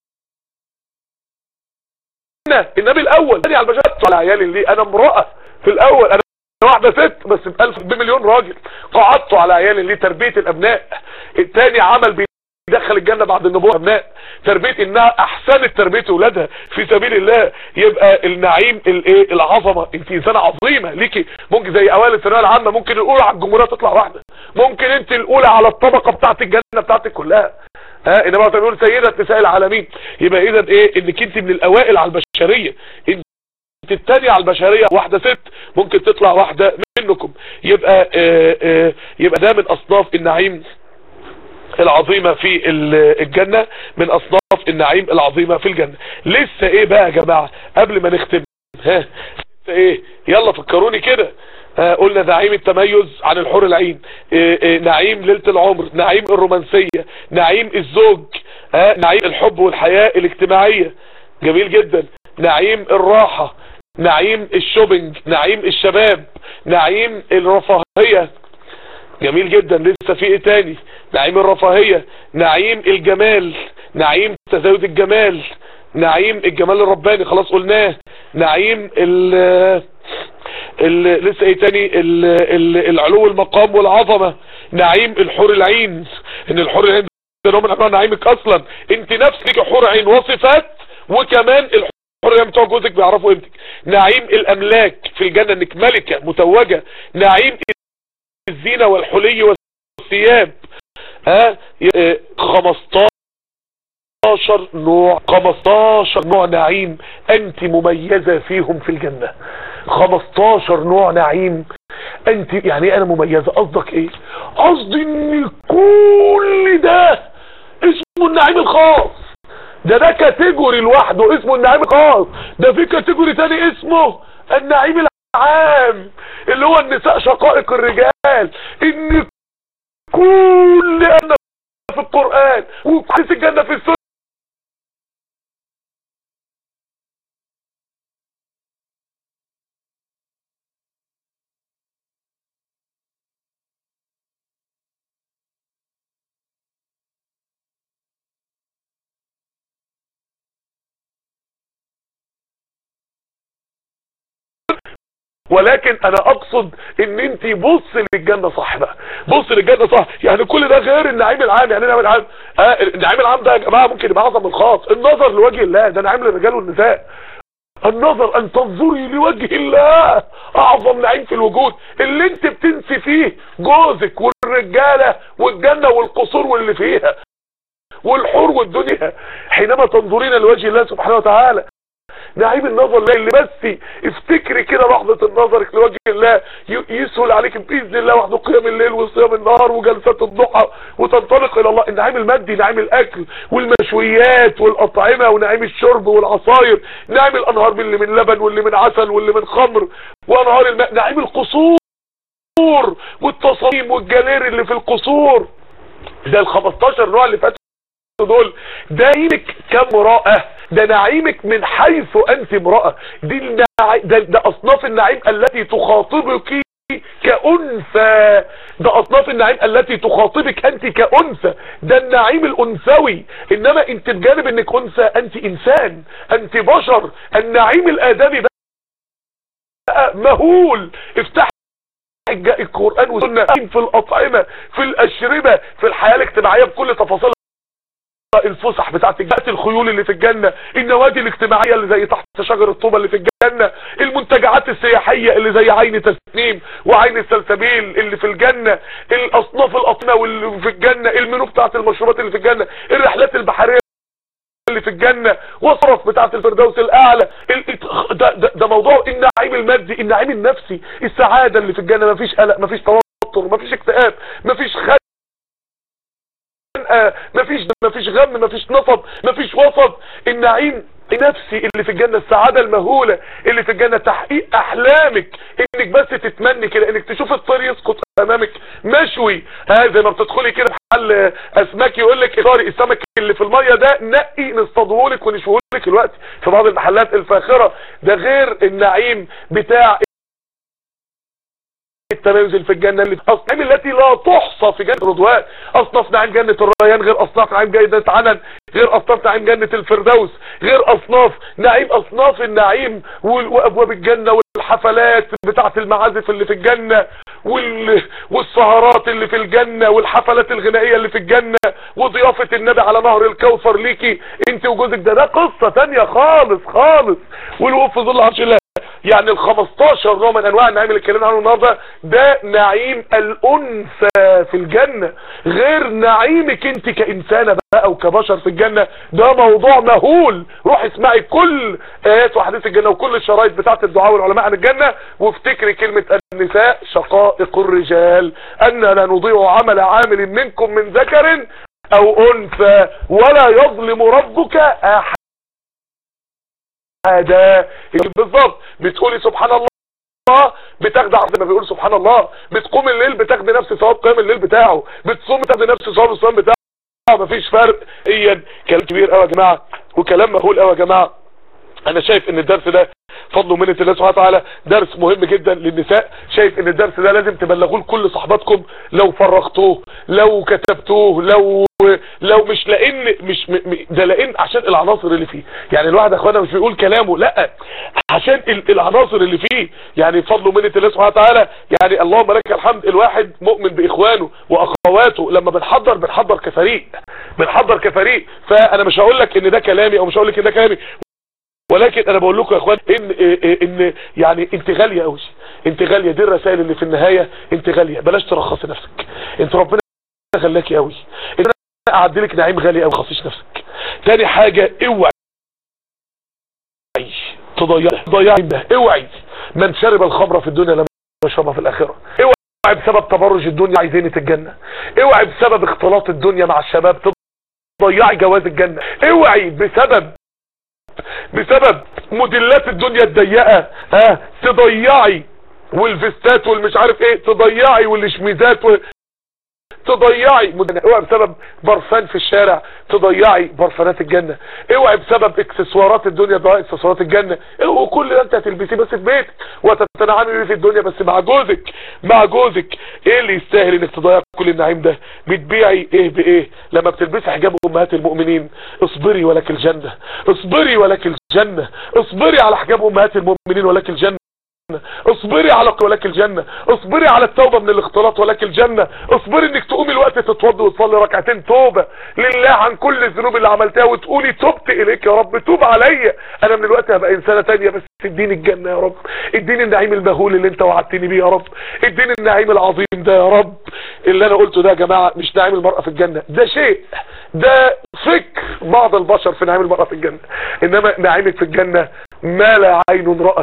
Speaker 1: النبي الاول على البشر على عيالي ليه انا امرأة في الاول انا واحدة ست بس بألف بمليون راجل قعدت على عيالي ليه تربية الابناء التاني عمل بيدخل الجنة بعد النبوة ابناء تربية انها احسنت تربية اولادها في سبيل الله يبقى النعيم الايه العظمة انت انسانة عظيمة ليكي ممكن زي اوائل الثانويه العامة ممكن الاولى على الجمهورية تطلع واحدة ممكن انت الاولى على الطبقة بتاعت الجنة بتاعتك كلها ها انما بيقول سيدة نساء العالمين يبقى اذا ايه انك انت من الاوائل على البشرية انت التانية على البشرية واحدة ست ممكن تطلع واحدة منكم يبقى آه آه يبقى ده من اصناف النعيم العظيمة في الجنة من اصناف النعيم العظيمة في الجنة لسه ايه بقى يا جماعة قبل ما نختم ها لسه ايه يلا فكروني كده آه قلنا نعيم التميز عن الحور العين آه آه نعيم ليلة العمر نعيم الرومانسية نعيم الزوج نعيم الحب والحياة الاجتماعية جميل جدا نعيم الراحة نعيم الشوبينج نعيم الشباب نعيم الرفاهية جميل جدا لسه في ايه تاني نعيم الرفاهية نعيم الجمال نعيم تزايد الجمال نعيم الجمال الرباني خلاص قلناه نعيم ال ال لسه ايه تاني ال ال العلو المقام والعظمة نعيم الحور العين ان الحور العين ده نوع من انواع نعيمك اصلا انت نفسك حور عين وصفات وكمان الحور العين بتوع جوزك بيعرفوا قيمتك نعيم الاملاك في الجنة انك ملكة متوجة نعيم الزينة والحلي والثياب ها 15 نوع 15 نوع نعيم انت مميزة فيهم في الجنة 15 نوع نعيم انت يعني انا مميزة قصدك ايه قصدي ان كل ده اسمه النعيم الخاص ده ده كاتيجوري لوحده اسمه النعيم الخاص ده في كاتيجوري تاني اسمه النعيم العام اللي هو النساء شقائق الرجال ان كل انا في القرآن وحديث الجنة في السنة ولكن انا اقصد ان انت بص للجنة صح بقى بص للجنة صح يعني كل ده غير النعيم العام يعني النعيم العام آه النعيم العام ده يا جماعة ممكن يبقى اعظم من الخاص النظر لوجه الله ده نعيم للرجال والنساء النظر ان تنظري لوجه الله اعظم نعيم في الوجود اللي انت بتنسي فيه جوزك والرجالة والجنة والقصور واللي فيها والحور والدنيا حينما تنظرين لوجه الله سبحانه وتعالى نعيم النظر لا اللي بس افتكري كده لحظة نظرك لوجه الله يسهل عليك بإذن الله وحده قيام الليل وصيام النهار وجلسات الضحى وتنطلق إلى الله النعيم المادي نعيم الأكل والمشويات والأطعمة ونعيم الشرب والعصاير نعيم الأنهار من اللي من لبن واللي من عسل واللي من خمر وأنهار الماء نعيم القصور والتصاميم والجالير اللي في القصور ده ال 15 نوع اللي فاتوا دول ده نعيمك كامرأة ده نعيمك من حيث انت امرأة دي النع... ده, ده اصناف النعيم التي تخاطبك كأنثى ده اصناف النعيم التي تخاطبك انت كأنثى ده النعيم الانثوي انما انت بجانب انك انثى انت انسان انت بشر النعيم الادمي بقى مهول افتح القرآن والسنة في الاطعمة في الاشربة في الحياة الاجتماعية بكل تفاصيلها الفسح بتاعت جهات الخيول اللي في الجنة النوادي الاجتماعية اللي زي تحت شجر الطوبة اللي في الجنة المنتجعات السياحية اللي زي عين تسنيم وعين السلسبيل اللي في الجنة الاصناف الاطنة واللي في الجنة المنو بتاعت المشروبات اللي في الجنة الرحلات البحرية اللي في الجنة وصرف بتاعت الفردوس الاعلى ده, ده, ده موضوع النعيم المادي النعيم النفسي السعادة اللي في الجنة مفيش قلق مفيش توتر مفيش اكتئاب مفيش خد مفيش مفيش غم مفيش نصب مفيش وسط النعيم نفسي اللي في الجنة السعادة المهولة اللي في الجنة تحقيق احلامك انك بس تتمني كده انك تشوف الطير يسقط امامك مشوي ها زي ما بتدخلي كده محل اسماك يقول لك اطاري السمك اللي في المية ده نقي نصطادهولك ونشوهولك الوقت في بعض المحلات الفاخرة ده غير النعيم بتاع التميز في الجنة اللي أصناف التي لا تحصى في جنة الرضوان أصناف نعيم جنة الريان غير أصناف نعيم جنة عنن غير أصناف نعيم جنة الفردوس غير أصناف نعيم أصناف النعيم وأبواب الجنة والحفلات بتاعة المعازف اللي في الجنة وال... والسهرات اللي في الجنة والحفلات الغنائية اللي في الجنة وضيافة النبي على نهر الكوثر ليكي انت وجوزك ده ده قصة تانية خالص خالص والوقوف في ظل عرش الله يعني ال 15 نوع من انواع النعيم اللي اتكلمنا عنه النهارده ده نعيم الانثى في الجنه غير نعيمك انت كانسانه بقى وكبشر في الجنه ده موضوع مهول روح اسمعي كل ايات وحديث الجنه وكل الشرايط بتاعه الدعاء والعلماء عن الجنه وافتكري كلمه النساء شقائق الرجال ان لا نضيع عمل عامل منكم من ذكر او انثى ولا يظلم ربك احد هذا بالظبط بتقولي سبحان الله بتاخد عرض ما بيقول سبحان الله بتقوم الليل بتاخد نفس ثواب قيام الليل بتاعه بتصوم بتاخد نفس ثواب الصيام بتاعه مفيش فرق ايا كلام كبير قوي يا جماعه وكلام مهول قوي يا جماعه انا شايف ان الدرس ده فضل ومنة الله سبحانه وتعالى درس مهم جدا للنساء شايف ان الدرس ده لازم تبلغوه لكل صحباتكم لو فرغتوه لو كتبتوه لو لو مش لان مش م... ده لان عشان العناصر اللي فيه يعني الواحد اخوانا مش بيقول كلامه لا عشان العناصر اللي فيه يعني فضل ومنة الله سبحانه وتعالى يعني اللهم لك الحمد الواحد مؤمن باخوانه واخواته لما بنحضر بنحضر كفريق بنحضر كفريق فانا مش هقول لك ان ده كلامي او مش هقول لك ان ده كلامي ولكن انا بقول لكم يا اخوان ان ان يعني انت غاليه قوي انت غاليه دي الرسائل اللي في النهايه انت غاليه بلاش ترخصي نفسك انت ربنا غلاكي قوي ان انا اعدي لك نعيم غالي قوي خصيش نفسك تاني حاجه اوعي تضيعي تضيعي ده اوعي من شرب الخمره في الدنيا لم يشربها في الاخره اوعي بسبب تبرج الدنيا عايزينة الجنه اوعي بسبب اختلاط الدنيا مع الشباب تضيعي جواز الجنه اوعي بسبب بسبب موديلات الدنيا الضيقه ها تضيعي والفيستات والمش عارف ايه تضيعي والشميزات و... تضيعي اوعي بسبب برفان في الشارع تضيعي برفانات الجنة اوعي بسبب اكسسوارات الدنيا تضيعي اكسسوارات الجنة اوعي كل ده انت هتلبسيه بس في بيتك وتتنعمي بيه في الدنيا بس مع جوزك مع جوزك ايه اللي يستاهل انك تضيع كل النعيم ده بتبيعي ايه بايه لما بتلبسي حجاب امهات المؤمنين اصبري ولك الجنة اصبري ولك الجنة اصبري على حجاب امهات المؤمنين ولك الجنة اصبري على ولك الجنة اصبري على التوبة من الاختلاط ولك الجنة اصبري انك تقومي الوقت تتوضي وتصلي ركعتين توبة لله عن كل الذنوب اللي عملتها وتقولي تبت اليك يا رب توب عليا انا من الوقت هبقى انسانة تانية بس اديني الجنة يا رب اديني النعيم المهول اللي انت وعدتني بيه يا رب اديني النعيم العظيم ده يا رب اللي انا قلته ده يا جماعة مش نعيم المرأة في الجنة ده شيء ده فكر بعض البشر في نعيم المرأة في الجنة انما نعيمك في الجنة ما لا عين رأت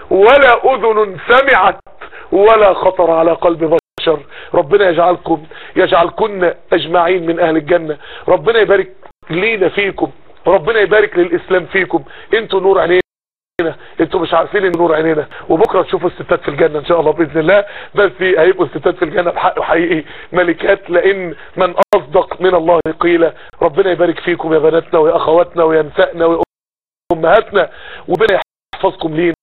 Speaker 1: ولا اذن سمعت ولا خطر على قلب بشر ربنا يجعلكم يجعلكن اجمعين من اهل الجنة ربنا يبارك لينا فيكم ربنا يبارك للاسلام فيكم انتوا نور عينينا انتوا مش عارفين ان نور عينينا وبكره تشوفوا الستات في الجنه ان شاء الله باذن الله بس هيبقوا الستات في الجنه بحق حقيقي ملكات لان من اصدق من الله قيل ربنا يبارك فيكم يا بناتنا ويا اخواتنا ويا نسائنا وامهاتنا وربنا يحفظكم لينا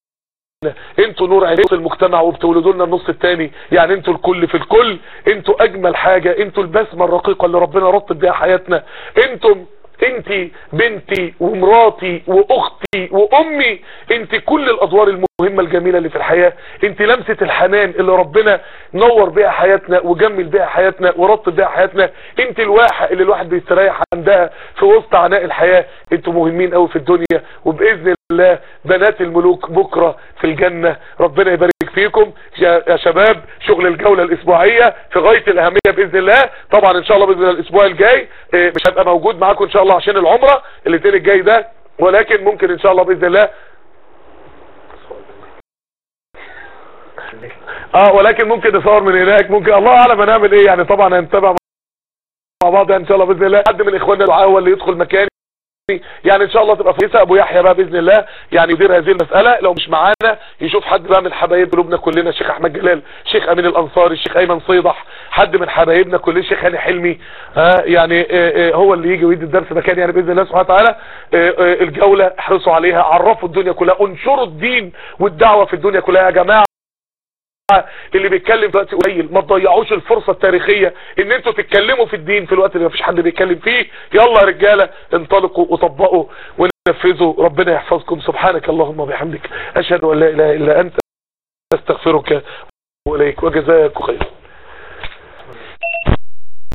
Speaker 1: انتوا نور عينيكم في المجتمع وبتولدوا لنا النص الثاني يعني انتوا الكل في الكل انتوا اجمل حاجة انتوا البسمة الرقيقة اللي ربنا رطب بيها حياتنا انتم انت بنتي ومراتي واختي وامي انت كل الادوار المهمة الجميلة اللي في الحياة انت لمسة الحنان اللي ربنا نور بيها حياتنا وجمل بيها حياتنا ورطب بيها حياتنا انت الواحة اللي الواحد بيستريح عندها في وسط عناء الحياة انتوا مهمين قوي في الدنيا وباذن الله بنات الملوك بكرة في الجنة ربنا يبارك فيكم يا شباب شغل الجولة الاسبوعية في غاية الاهمية باذن الله طبعا ان شاء الله باذن الله الاسبوع الجاي مش هبقى موجود معاكم ان شاء الله عشان العمرة الاثنين الجاي ده ولكن ممكن ان شاء الله باذن الله اه ولكن ممكن نصور من هناك ممكن الله اعلم هنعمل ايه يعني طبعا هنتابع مع بعض ان شاء الله باذن الله حد من اخواننا الدعاء هو اللي يدخل مكاني يعني ان شاء الله تبقى فريسة ابو يحيى بقى باذن الله يعني يدير هذه المسألة لو مش معانا يشوف حد بقى من حبايب قلوبنا كلنا الشيخ احمد جلال الشيخ امين الانصاري الشيخ ايمن صيدح حد من حبايبنا كل الشيخ هاني حلمي ها يعني اه اه هو اللي يجي ويدي الدرس مكان يعني باذن الله سبحانه وتعالى اه الجولة احرصوا عليها عرفوا الدنيا كلها انشروا الدين والدعوة في الدنيا كلها يا جماعة اللي بيتكلم دلوقتي قليل ما تضيعوش الفرصة التاريخية ان انتوا تتكلموا في الدين في الوقت اللي مفيش حد بيتكلم فيه يلا يا رجالة انطلقوا وطبقوا ونفذوا ربنا يحفظكم سبحانك اللهم وبحمدك اشهد ان لا اله الا انت استغفرك واليك وجزاك خير